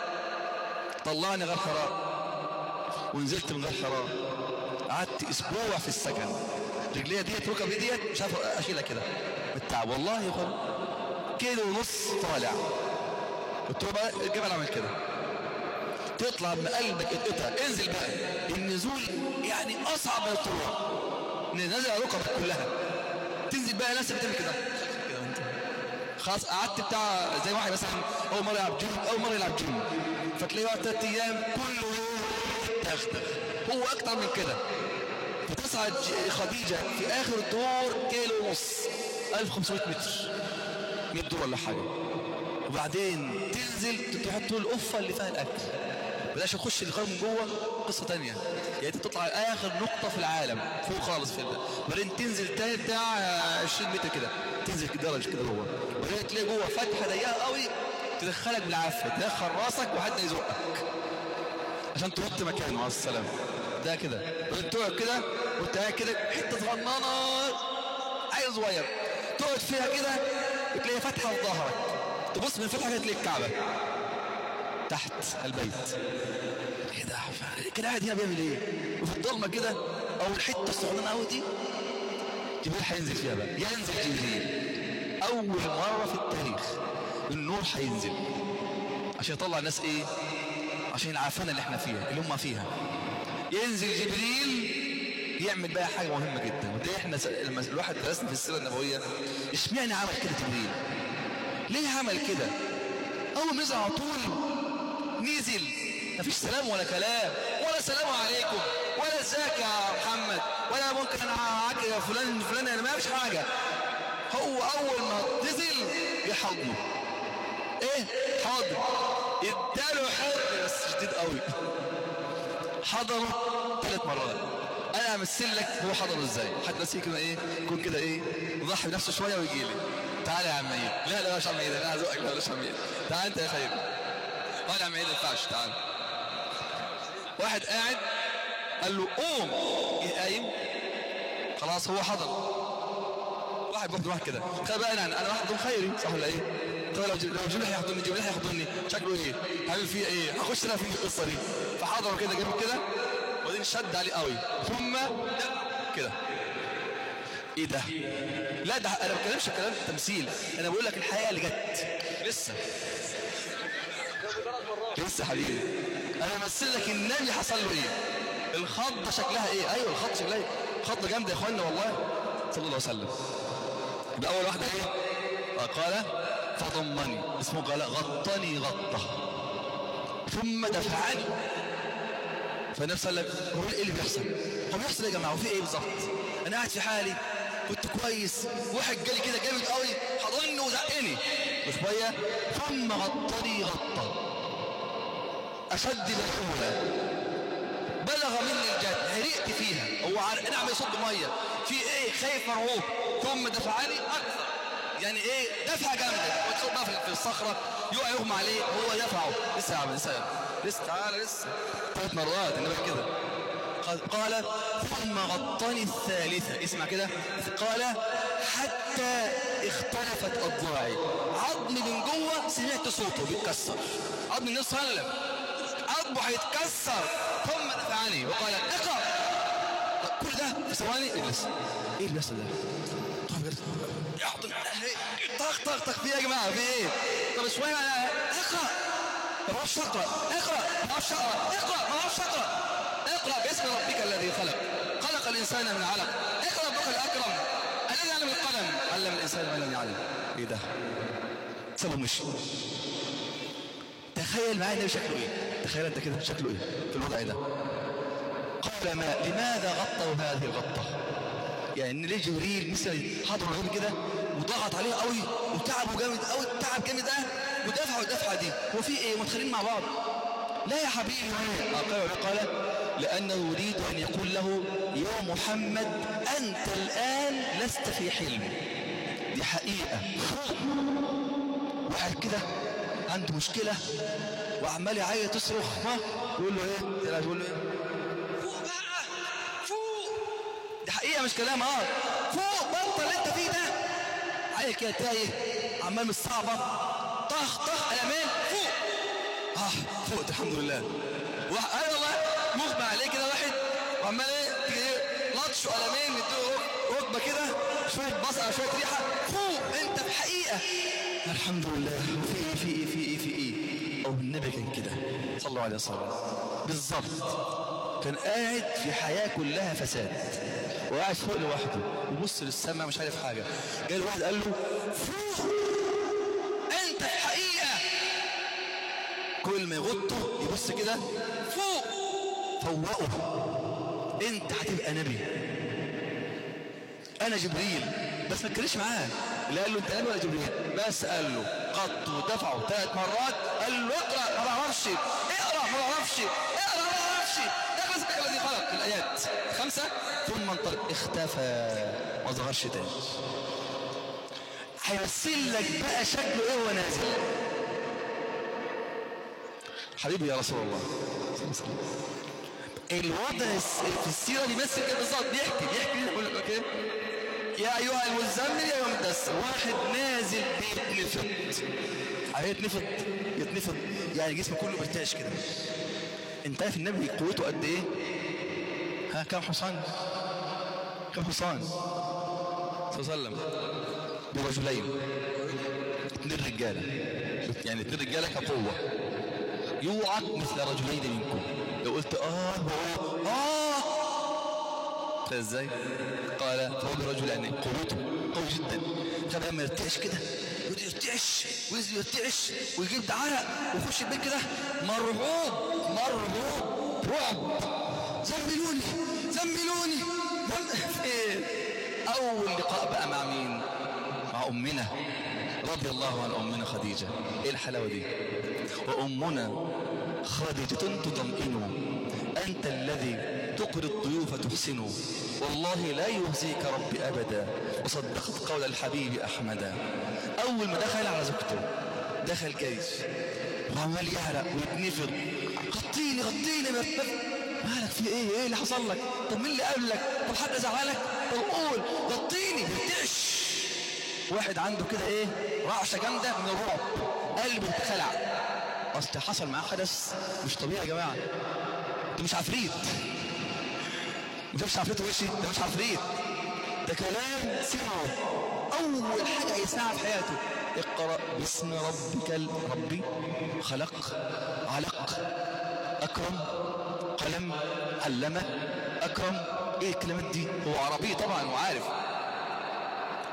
طلعني غار حراء ونزلت من غار حراء قعدت اسبوع في السكن رجليا ديت ركبي ديت مش عارف اشيلها كده بالتعب والله يا اخوان كيلو ونص طالع قلت له بقى الجبل عمل كده تطلع من قلبك اتقطع انزل بقى النزول يعني اصعب من الطلوع نازل على ركبك كلها تنزل بقى ناس بتعمل كده كده وانت خلاص قعدت بتاع زي واحد مثلا اول مره يلعب جيم اول مره يلعب جيم فتلاقيه بعد ثلاث ايام كله تخدخ هو اكتر من كده فتصعد خديجه في اخر الدور كيلو ونص 1500 متر 100 دور ولا حاجه وبعدين تنزل تحط له القفه اللي فيها الاكل بلاش تخش الغار من جوه قصه ثانيه يعني انت تطلع اخر نقطه في العالم فوق خالص في ده وبعدين تنزل تاني بتاع 20 متر كده تنزل درج كده جوه وبعدين تلاقي جوه فتحه ضيقه قوي تدخلك بالعافيه تدخل راسك وحد يزقك عشان تنط مكانه مع السلامه ده كده وبعدين تقعد كده وانت قاعد كده حته صغننه عيل صغير تقعد فيها كده وتلاقي فتحه في ظهرك تبص من الفتحه كده تلاقي الكعبه تحت البيت ايه ده كان قاعد هنا بيعمل ايه وفي الضلمه كده او الحته الصغننه قوي دي جبريل هينزل فيها بقى ينزل جبريل اول مره في التاريخ النور هينزل عشان يطلع الناس ايه عشان العافانه اللي احنا فيها اللي هم فيها ينزل جبريل يعمل بقى حاجه مهمه جدا وده احنا لما الواحد درسنا في السيره النبويه اشمعنى عمل كده جبريل ليه عمل كده اول ما نزل على طول نزل مفيش سلام ولا كلام ولا سلام عليكم ولا ازيك يا محمد ولا ممكن انا معاك يا فلان فلان انا ما فيش حاجه هو اول ما نزل يحضنه ايه حاضر اداله حضن بس شديد قوي حضره ثلاث مرات انا امثل لك هو حضره ازاي حد بس كده ايه يكون كده ايه يضحي بنفسه شويه ويجي لي تعالى يا عم عيد لا لا مش عم عيد انا هزقك لا مش عم عيد تعال انت يا خير قال يا عم عيد ما ينفعش تعال واحد قاعد قال له قوم جه قايم خلاص هو حضر واحد برضه واحد كده خلي بقى انا انا واحد ضم خيري صح ولا ايه؟ طب لو لو جبريل هيحضرني جبريل هيحضرني شكله ايه؟ هعمل فيه ايه؟ هخش انا في القصه دي فحضره كده جنب كده وبعدين شد عليه قوي ثم كده ايه ده؟ لا ده انا ما بتكلمش كلام تمثيل انا بقول لك الحقيقه اللي جت لسه لسه حبيبي انا امثل لك النبي حصل له ايه الخضه شكلها ايه ايوه الخضه شكلها ايه خضه جامده يا اخوانا والله صلى الله عليه وسلم يبقى اول واحده ايه قال فضمني اسمه قال غطني غطه ثم دفعني فالنبي صلى الله عليه وسلم هو ايه اللي بيحصل هو بيحصل ايه يا جماعه وفي ايه بالظبط انا قاعد في حالي كنت كويس واحد جالي كده جامد قوي حضني وزقني وشويه ثم غطني غطه اشد من الاولى بلغ مني الجد هرقت فيها هو عارف نعم يصد ميه في ايه خايف مرعوب ثم دفعني اكثر يعني ايه دفعه جامده وتصد بقى في الصخره يقع يغمى عليه هو دفعه لسه يا عم لسه يا عم. لسه تعالى لسه ثلاث مرات النبي كده قال, قال ثم غطني الثالثة اسمع كده قال حتى اختلفت أضلاعي عظمي من جوه سمعت صوته بيتكسر عظم النبي صلى الله عليه وسلم عظمه هيتكسر ثم دفعني وقال اقرأ كل ده في ثواني اجلس ايه اللي بيحصل ده؟ طب جلس يحضن طخ طخ طخ في ايه يا جماعه في ايه؟ طب شويه اقرأ ما بعرفش اقرا اقرا ما بعرفش اقرا اقرا ما بعرفش اقرا اقرا باسم ربك الذي خلق خلق الانسان من علق اقرا ربك الاكرم الذي علم القلم علم الانسان ما لم يعلم ايه ده سابه مشي تخيل معايا النبي شكله ايه تخيل انت كده شكله ايه في الوضع ده قال ما لماذا غطوا هذه الغطه يعني ان ليه جبريل مثل حضر الغيب كده وضغط عليه قوي وتعبه جامد قوي تعب جامد ده ودفعه الدفعه دي هو في ايه متخانقين مع بعض لا يا حبيبي قال قال لانه يريد ان يقول له يا محمد انت الان لست في حلم دي حقيقه واحد كده عنده مشكله وعمال يعيط يصرخ ها يقول له ايه يقول له ايه فوق بقى فوق دي حقيقه مش كلام اه فوق بطل اللي انت فيه ده عيل كده تايه عمال مستعبط طخ طخ الامان فوق اه فوقت الحمد لله واحد اي والله مغمى عليه كده واحد وعمال ايه تيجي ايه لطش وقلمين مديله ركبه كده شويه بصل شويه ريحه فوق انت في حقيقه الحمد لله في ايه في ايه في ايه في ايه او النبي كان كده صلى الله عليه وسلم بالظبط كان قاعد في حياه كلها فساد وقاعد فوق لوحده وبص للسماء مش عارف حاجه جاي الواحد قال له فوق انت في حقيقه كل ما يغطه يبص كده فوق فوقه انت هتبقى نبي انا جبريل بس ما تكلمش معاه لا قال له انت نبي ولا جبريل بس قال له قط ودفعه ثلاث مرات قال له اقرا ما بعرفش اقرا ما بعرفش اقرا ما بعرفش اقرا اسمك الذي خلق الايات خمسه ثم انطلق اختفى ما ظهرش تاني هيمثل لك بقى شكله ايه وهو نازل حبيبي يا رسول الله الوضع في السيرة بيمثل كده بالظبط بيحكي بيحكي يقول لك ايه يا ايها المزمل يا ايها المدثر واحد نازل بيتنفض هيتنفض يتنفض يعني جسمه كله بيرتعش كده انت عارف النبي قوته قد ايه ها كم حصان كم حصان صلى الله عليه وسلم برجلين اثنين رجاله يعني اثنين رجاله كقوه يوعك مثل رجلين منكم لو قلت اه هو اه ازاي قال فهو برجل يعني قوته قوي جدا كان لما يرتعش كده يقعد يرتعش وينزل يرتعش ويجيب عرق ويخش البيت كده مرعوب مرعوب رعب زملوني زملوني فين اول لقاء بقى مع مين مع امنا رضي الله عن امنا خديجه ايه الحلاوه دي وامنا خديجه تطمئن انت الذي تقري الضيوف تحسن والله لا يهزيك ربي ابدا وصدقت قول الحبيب احمدا اول ما دخل على زوجته دخل جيش وعمال يحرق ويتنفض غطيني غطيني مالك في ايه ايه اللي حصل لك طب مين اللي قال لك طب حد زعلك طب قول غطيني بتعش واحد عنده كده ايه رعشه جامده من الرعب قلبه اتخلع اصل حصل معاه حدث مش طبيعي يا جماعه ده مش عفريت ده مش عفريت وشي ده مش عفريت ده كلام سمعه اول حاجه هيسمعها في حياته اقرا باسم ربك ربي خلق علق اكرم قلم علمه اكرم ايه الكلمات دي هو عربي طبعا وعارف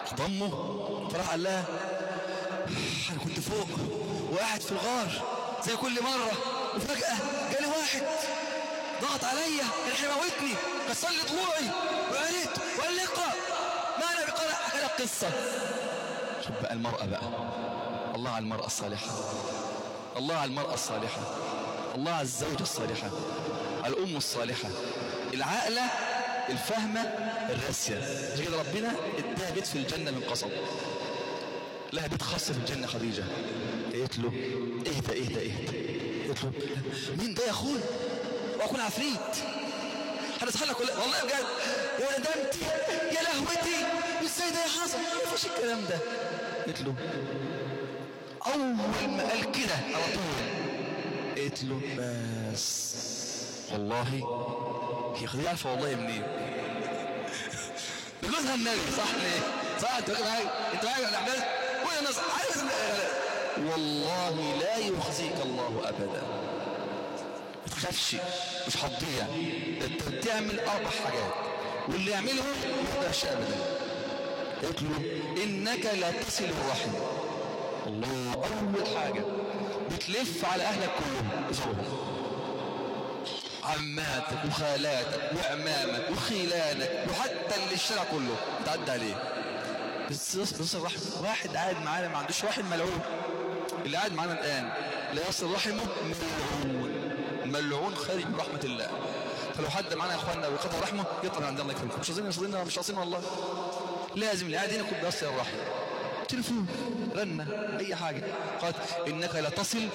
ضمه فراح قال لها انا كنت فوق وقاعد في الغار زي كل مرة وفجأة جالي واحد ضغط عليا كان هيموتني كسر لي ضلوعي وقالت وقال لي اقرا ما انا بقرا حكى لك قصه شوف بقى المرأة بقى الله على المرأة الصالحة الله على المرأة الصالحة الله على الزوجة الصالحة على الأم الصالحة العاقلة الفهمة الراسية عشان كده ربنا اداها بيت في الجنة من قصب لها بيت خاص في الجنة خديجة قالت له اهدى اهدى اهدى قالت له مين ده يا اخوي واكون عفريت هنصحى لك ولا والله بجد يا ندمتي يا لهوتي ازاي ده حصل ما فيش الكلام ده قلت له اول ما قال كده على طول قلت له بس والله هي خديجه عارفه والله منين ده جوزها النبي صح ليه صح انت واخد حاجه انت معايا ولا احداث وانا نص عارف والله لا يخزيك الله ابدا ما تخافش مش هتضيع انت بتعمل اربع حاجات واللي يعملهم ما يقدرش ابدا قلت له انك لا تصل الرحم الله اول حاجه بتلف على اهلك كلهم زورهم عماتك وخالاتك وعمامك وخيلانك وحتى اللي الشارع كله تعدى عليه بس بس الرحم واحد قاعد معانا ما عندوش رحم ملعون اللي قاعد معانا الان لا يصل رحمه ملعون ملعون خارج من رحمه الله فلو حد معانا يا اخواننا ويقطع رحمه يطلع من عند الله يكرمكم مش عايزين يصلنا مش عايزين والله لازم اللي قاعد هنا يكون بيصل الرحم تليفون رنه اي حاجه قالت انك لا تصل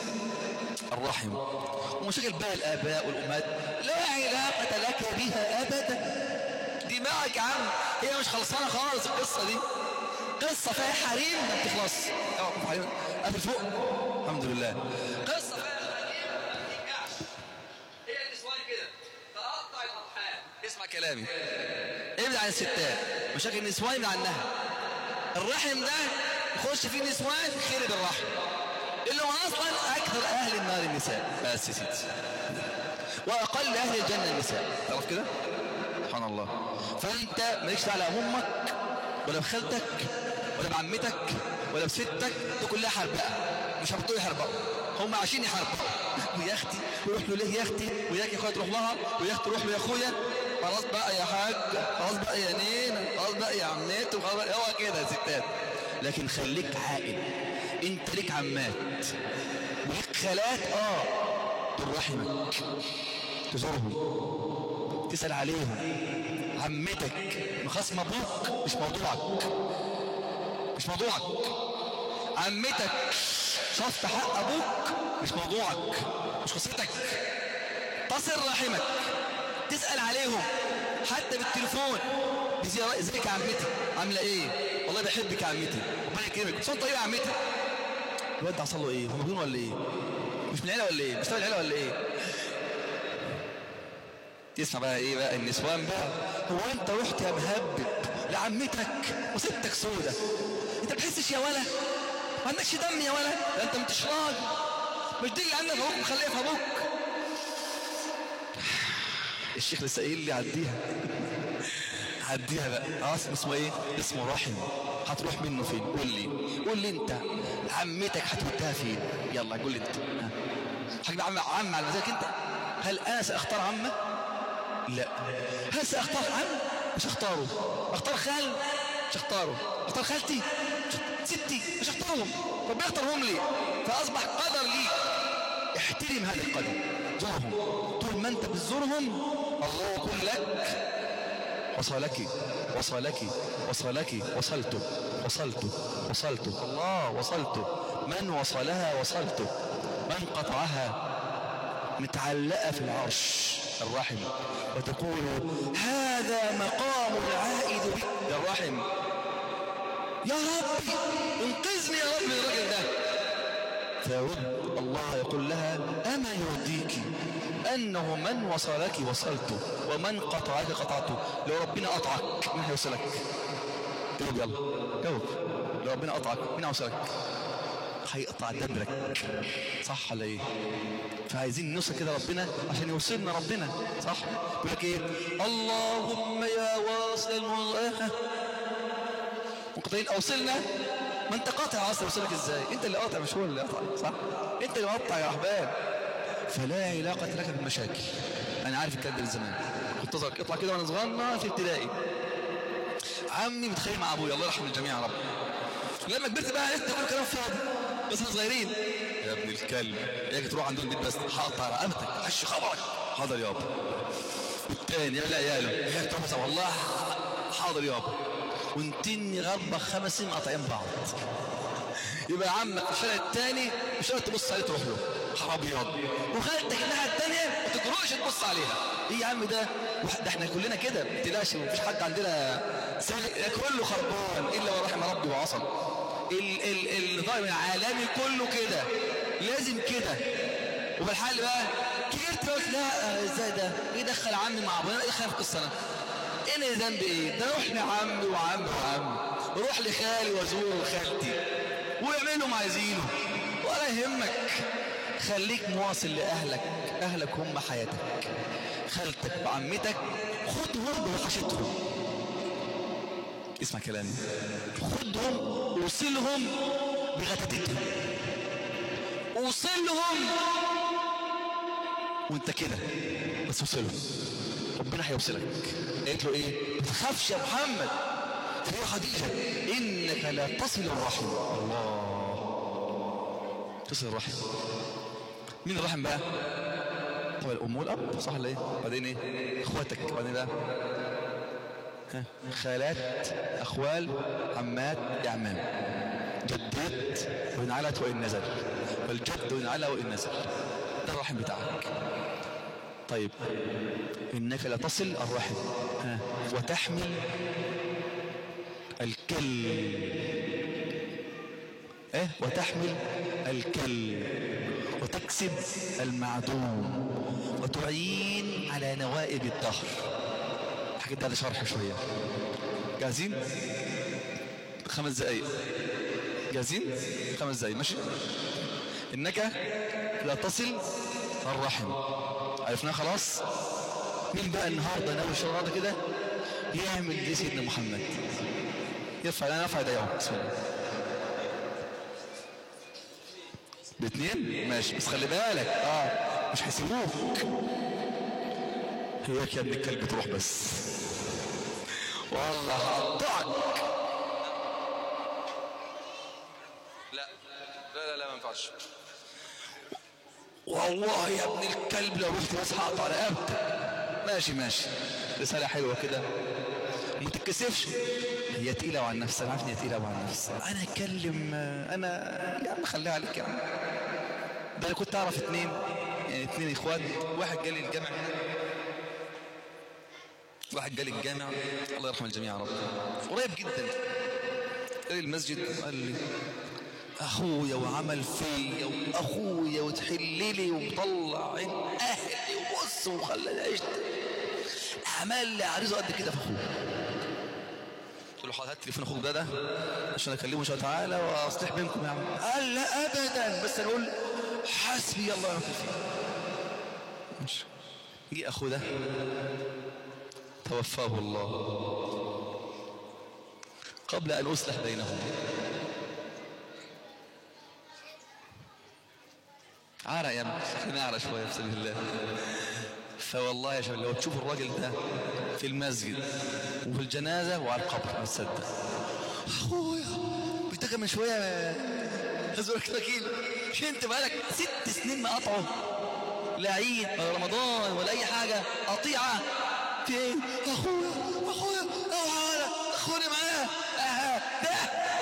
الرحم ومشاكل بقى الآباء والأمهات لا علاقة لك بها أبدا دماغك يا عم هي مش خلصانة خالص القصة دي قصة فيها حريم ما بتخلص اوعى حريم قبل فوق الحمد لله قصة فيها حريم ما بتنجحش هي النسوان كده تقطع الأضحان اسمع كلامي ابعد عن الستات مشاكل النسوان ابعد عنها الرحم ده يخش فيه نسوان خير الرحم اللي هو اصلا اكثر اهل النار النساء بس يا سيدي واقل اهل الجنه النساء تعرف كده سبحان الله فانت مالكش دعوه لا امك ولا بخالتك ولا بعمتك ولا بستك دي كلها حربقه مش هبطلوا يحربقوا هم عايشين يحربقوا ويا اختي ويروح له ليه يا اختي وياك يا اخويا تروح لها ويا اختي تروح له يا اخويا خلاص بقى يا حاج خلاص بقى يا نينا خلاص بقى يا عمتي وخلاص هو كده يا ستات لكن خليك عاقل انت ليك عمات وليك خالات اه دول رحمك تزورهم تسأل عليهم عمتك مخاصم ابوك مش موضوعك مش موضوعك عمتك شفت حق ابوك مش موضوعك مش قصتك تصل رحمك تسأل عليهم حتى بالتليفون بزيارة ازيك يا عمتي عامله ايه والله بحبك يا عمتي ربنا يكرمك صوت طيب يا عمتي الواد ده حصل له ايه هو مجنون ولا ايه مش من العيله ولا ايه مش تبع العيله ولا ايه تسمع بقى ايه بقى النسوان بقى هو انت رحت يا مهبب لعمتك وستك سودة انت بتحسش يا ولا ما عندكش دم يا ولا ده انت مش راجل مش دي اللي عندك ابوك مخليها في ابوك الشيخ لسه قايل لي عديها عديها بقى اه اسمه اسمه ايه اسمه رحم هتروح منه فين قول لي قول لي انت عمتك هتوديها فين يلا قول لي انت حاجة عم عم على مزاجك انت هل انا ساختار عمه لا هل ساختار عم مش اختاره اختار خال مش اختاره اختار خالتي ستي مش اختارهم طب بيختارهم لي فاصبح قدر ليك احترم هذا القدر زورهم طول ما انت بتزورهم الله يقول لك وصلك وصلك وصلك وصلت وصلت وصلت الله وصلت من وصلها وصلت من قطعها متعلقة في العرش الرحم وتقول هذا مقام العائد بك يا الرحم يا ربي انقذني يا رب من الراجل ده فيرد الله يقول لها أما يرضيك أنه من وصلك وصلته ومن قطعك قطعته لو ربنا قطعك مين هيوصلك جاوب يلا جاوب لو ربنا قطعك مين هيوصلك هيقطع دبرك صح ولا ايه فعايزين نوصل كده ربنا عشان يوصلنا ربنا صح بيقول لك ايه اللهم يا واصل المغاها منقطعين اوصلنا ما انت قاطع اصلا اوصلك ازاي انت اللي قاطع مش هو اللي قاطع صح انت اللي مقطع يا رحبان فلا علاقه لك بالمشاكل انا عارف الكلام ده من زمان كنت اصغر اطلع كده وانا صغير في ابتدائي عمي متخيل مع ابويا الله يرحم الجميع يا رب لما كبرت بقى عرفت اقول كلام فاضي بس احنا صغيرين يا ابن الكلب ياك تروح عندهم البيت بس حاطط على رقبتك حش خبرك حاضر يابا والتاني يا عياله يا تحفظ والله حاضر يابا وانتني غربة خمس سنين قاطعين بعض يبقى عمك في الشارع التاني مش قادر تبص عليه تروح له حرام ابيض وخالتك الناحيه التانيه ما تجرؤش تبص عليها ايه يا عم ده ده احنا كلنا كده ما تقلقش مفيش حد عندنا سالك ده كله خربان الا ما رحم ربي وعصم ال ال النظام العالمي كله كده لازم كده وبالحل بقى كبرت قلت لا ازاي ده ايه دخل عمي مع ابويا ايه دخل في القصه انا انا ذنبي ايه ده روح لعمي وعمي وعمي روح لخالي وازور خالتي ويعملوا ما عايزينه ولا يهمك خليك مواصل لاهلك اهلك هم حياتك خالتك وعمتك خدهم بوحشتهم اسمع كلامي خدهم وصلهم بغتاتتهم وصلهم وانت كده بس وصلهم ربنا هيوصلك قالت له ايه ما تخافش يا محمد يا خديجة انك لا تصل الرحم الله تصل الرحم مين الرحم بقى طب الام والاب صح ولا ايه بعدين ايه اخواتك بعدين بقى ها خالات اخوال عمات اعمام جدات وان علت وان نزل والجد وان علا وان نزل ده الرحم بتاعك طيب انك لا تصل الرحم ها وتحمل الكل ايه وتحمل الكل وتكسب المعدوم وتعين على نوائب الدهر الحاجات ده شرح شوية جاهزين خمس دقايق جاهزين خمس دقايق ماشي انك لا تصل الرحم عرفناه خلاص مين بقى النهارده ناوي الشغل كده يعمل دي سيدنا محمد يرفع انا ارفع ايديهم بسم الله باثنين ماشي بس خلي بالك اه مش هيسيبوك هيك يا ابن الكلب تروح بس والله هقطعك لا لا لا لا ما ينفعش والله يا ابن الكلب لو رحت بس هقطع رقبتك ماشي ماشي رسالة حلوة كده ما تتكسفش هي تقيلة وعن نفس انا عارف ان هي تقيلة وعن نفس انا اتكلم انا يا عم خليها عليك يا عم ده انا كنت اعرف اتنين يعني اتنين اخوات واحد جالي الجامع واحد جالي الجامع الله يرحم الجميع يا رب قريب جدا جالي المسجد قال لي اخويا وعمل فيا واخويا وتحللي ومطلع عين اهلي وبص وخلاني عشت عمل لي عريضه قد كده في اخوه قلت له حاضر هات تليفون اخوك ده ده عشان اكلمه ان شاء الله تعالى واصلح بينكم يا عم قال لا ابدا بس انا اقول حسبي الله ونعم الوكيل ماشي جه اخوه ده توفاه الله قبل ان اصلح بينهم عرق يا ابني خلينا اعرى شويه في سبيل الله فوالله يا شباب لو تشوفوا الراجل ده في المسجد وفي الجنازه وعلى القبر ما تصدق اخويا بيتكلم من شويه ازورك وكيل مش انت بقالك ست سنين ما قطعه لا عيد ولا رمضان ولا اي حاجه قطيعه في ايه اخويا اخويا اوعى اخوني معاه اه ده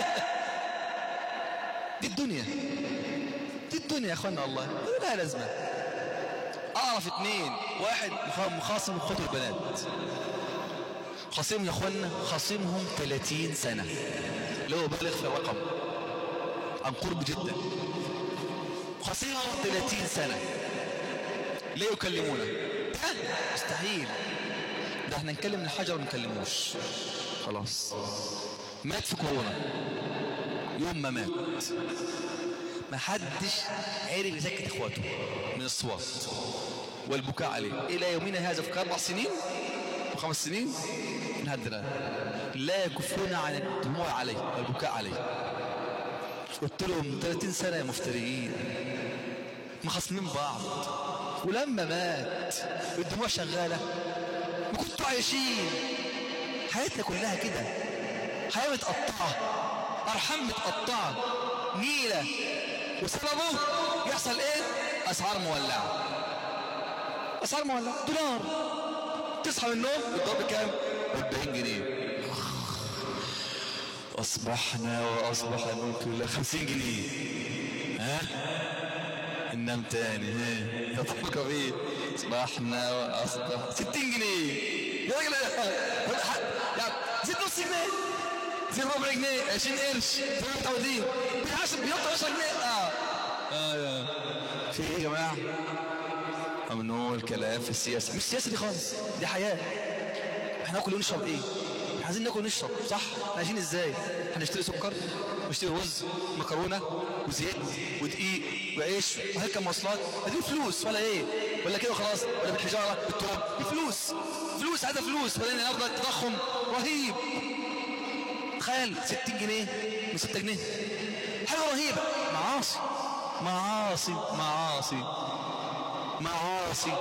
دي الدنيا دي الدنيا يا اخوانا والله لا لازمه اعرف اتنين واحد مخاصم اخواته البنات خصيم يا اخوانا خصيمهم 30 سنه اللي هو بالغ في الرقم عن قرب جدا خصيمهم 30 سنه لا يكلمونه مستحيل ده احنا نكلم الحجر وما نكلموش خلاص مات في كورونا يوم ما مات ما حدش عرف يسكت اخواته من الصوات والبكاء عليه الى يومنا هذا في اربع سنين خمس سنين لحد الآن لا يكفون عن الدموع عليه والبكاء عليه قلت لهم 30 سنة يا مفتريين مخصمين بعض ولما مات الدموع شغالة ما كنتوا عايشين حياتنا كلها كده حياة متقطعة أرحام متقطعة نيلة وسببه يحصل ايه أسعار مولعة أسعار مولعة دولار تصحى من النوم الضرب كام 40 جنيه أصبحنا وأصبح الملك لله 50 جنيه ها ننام تاني ها تطبق فيه أصبحنا وأصبح 60 جنيه يا راجل يعني زيد نص جنيه زيد ربع جنيه 20 قرش زي ما متعودين بيحاسب بيقطع 10 جنيه اه اه يا في ايه يا جماعه؟ ممنوع الكلام في السياسه مش سياسه دي خالص دي حياه احنا ناكل ونشرب ايه؟ احنا عايزين ناكل ونشرب صح؟ احنا عايشين ازاي؟ هنشتري سكر ونشتري رز ومكرونه وزيت ودقيق وعيش وهيك مواصلات دي فلوس ولا ايه؟ ولا كده خلاص ولا بالحجاره بالتراب دي فلوس فلوس عايزه فلوس ولا النهارده التضخم رهيب تخيل 60 جنيه من 6 جنيه حاجه رهيبه معاصي معاصي معاصي معاصي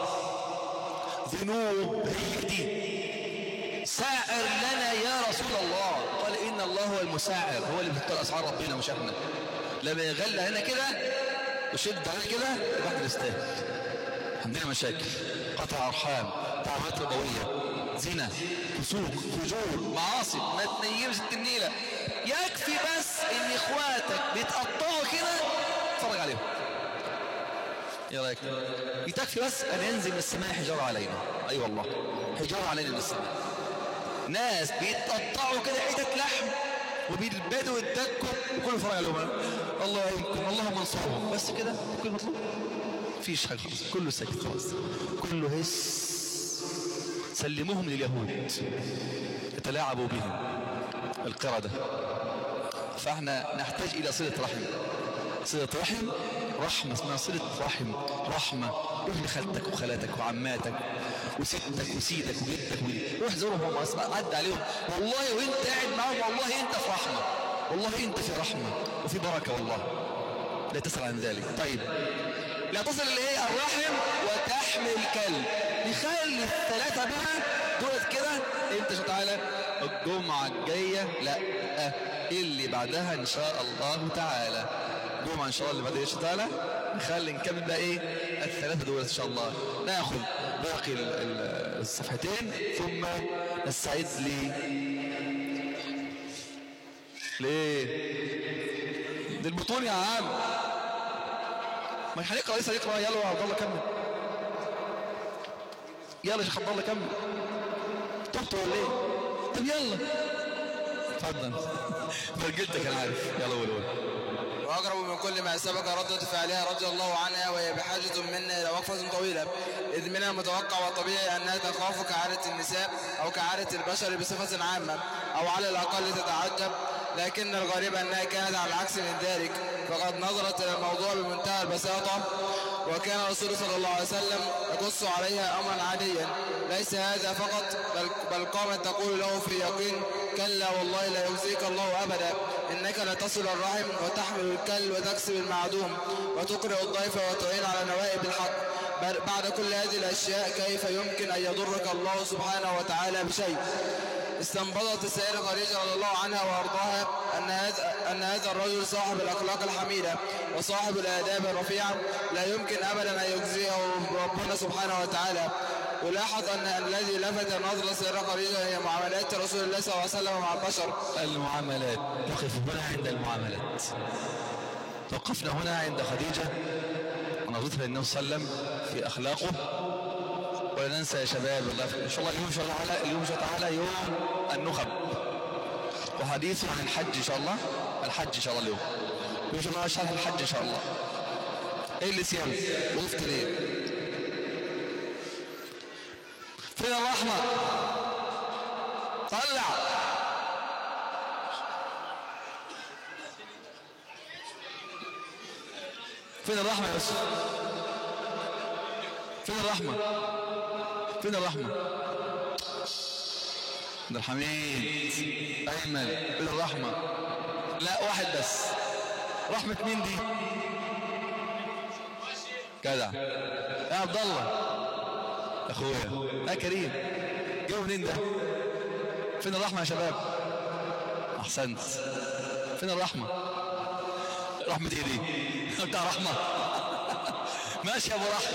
ذنوب هي دي ساعر لنا يا رسول الله قال إن الله هو المساعر هو اللي بيختار أسعار ربنا مش احنا لما يغلى هنا كده وشد علينا كده يبقى احنا نستاهل عندنا مشاكل قطع أرحام تعاملات ربوية زنا فسوق فجور معاصي ما تنيمش النيلة يكفي بس ان اخواتك بيتقطعوا كده اتفرج عليهم ايه رايك يكفي بس ان ينزل من السماء حجاره علينا اي أيوة والله حجاره علينا من السماء ناس بيتقطعوا كده حتت لحم وبيلبدوا يتدكوا وكل يتفرج عليهم الله يمكن اللهم انصرهم بس كده كل مطلوب مفيش حاجه خالص كله ساكت خلاص كله هس سلموهم لليهود يتلاعبوا بهم القردة فاحنا نحتاج الى صلة رحم صلة رحم رحمة اسمها صلة رحم رحمة روح لخالتك وخالاتك وعماتك وستك وسيدك وجدك ودي روح زورهم هم اسمع عد عليهم والله وانت قاعد معاهم والله انت في رحمة والله انت في رحمة وفي بركة والله لا تسأل عن ذلك طيب لا تصل اللي هي الرحم وتحمل كلب نخلي الثلاثة بقى دولت كده انت تعالى الجمعة الجاية لا اللي بعدها ان شاء الله تعالى الجمعة ان شاء الله اللي بعدها ان تعالى نخلي نكمل بقى ايه الثلاثة دولت ان شاء الله ناخد باقي الصفحتين ثم نستعد لي ليه دي البطون يا عم ما هنقرا لسه نقرا يلا يا عبد الله كمل يلا يا شيخ عبد الله كمل تبت ولا ايه طب يلا اتفضل فرجلتك انا عارف يلا قول قول وأقرب من كل ما سبق ردة فعلها رضي الله عنها وهي بحاجة منا إلى وقفة طويلة إذ من المتوقع والطبيعي أنها تخاف كعادة النساء أو كعادة البشر بصفة عامة أو على الأقل تتعجب لكن الغريب أنها كانت على العكس من ذلك فقد نظرت إلى الموضوع بمنتهى البساطة وكان الرسول صلى الله عليه وسلم يقص عليها أمرا عاديا ليس هذا فقط بل, بل قامت تقول له في يقين كلا والله لا يخزيك الله أبدا إنك لتصل الرحم وتحمل الكل وتكسب المعدوم وتقرئ الضيف وتعين على نوائب الحق بعد كل هذه الأشياء كيف يمكن أن يضرك الله سبحانه وتعالى بشيء استنبطت السيدة خديجة رضي الله عنها وأرضاها أن هذا, أن هذا الرجل صاحب الأخلاق الحميدة وصاحب الآداب الرفيعة لا يمكن أبدا أن يجزيه ربنا سبحانه وتعالى يلاحظ أن الذي لفت نظر السيدة خديجة هي معاملات رسول الله صلى الله عليه وسلم مع البشر المعاملات نقف هنا عند المعاملات وقفنا هنا عند خديجة ونظرتها للنبي صلى الله عليه وسلم في أخلاقه ولا ننسى يا شباب الله ان شاء الله اليوم ان شاء الله تعالى اليوم ان شاء الله تعالى يوم النخب وحديث عن الحج ان شاء الله الحج ان شاء الله اليوم ان شاء الله شرح الحج ان شاء الله ايه اللي صيام وقفت ليه فين الرحمه طلع فين الرحمه يا يوسف فين الرحمه فين الرحمة عبد الحميد ايمن فين الرحمه لا واحد بس رحمه مين دي جدع يا عبد الله اخويا يا كريم جاوا منين ده فين الرحمه يا شباب احسنت فين الرحمه رحمه ايه دي بتاع رحمه ماشي يا ابو رحمه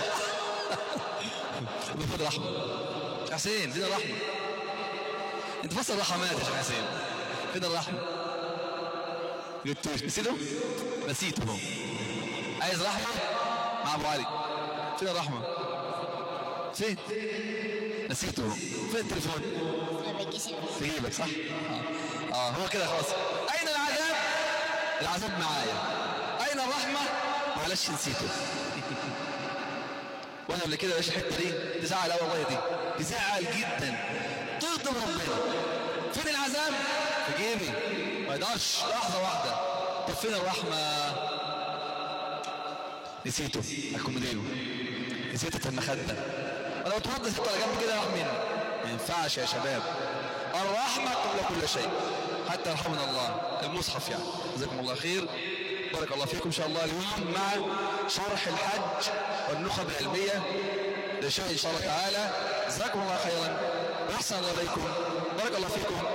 ابو فين رحمه يا حسين فين الرحمه انت فصل رحمات يا شيخ حسين فين الرحمه جبتوش نسيته نسيته هو عايز رحمه مع ابو علي فين الرحمه فين نسيته فين التليفون في جيبك صح اه, آه. هو كده خلاص اين العذاب العذاب معايا اين الرحمه معلش نسيته وانا قبل كده ايش الحته دي تزعل قوي والله دي تزعل جدا تغضب ربنا فين العذاب في جيبي ما يقدرش لحظه واحده طب فين الرحمه نسيته الكوميديو نسيته المخده ولو تفضل ست على جنب كده راح مني ما ينفعش يا شباب الرحمه قبل كل شيء حتى يرحمنا الله المصحف يعني جزاكم الله خير بارك الله فيكم ان شاء الله اليوم مع شرح الحج والنخب العلميه لشيء ان شاء الله تعالى جزاكم الله خيرا واحسن الله اليكم بارك الله فيكم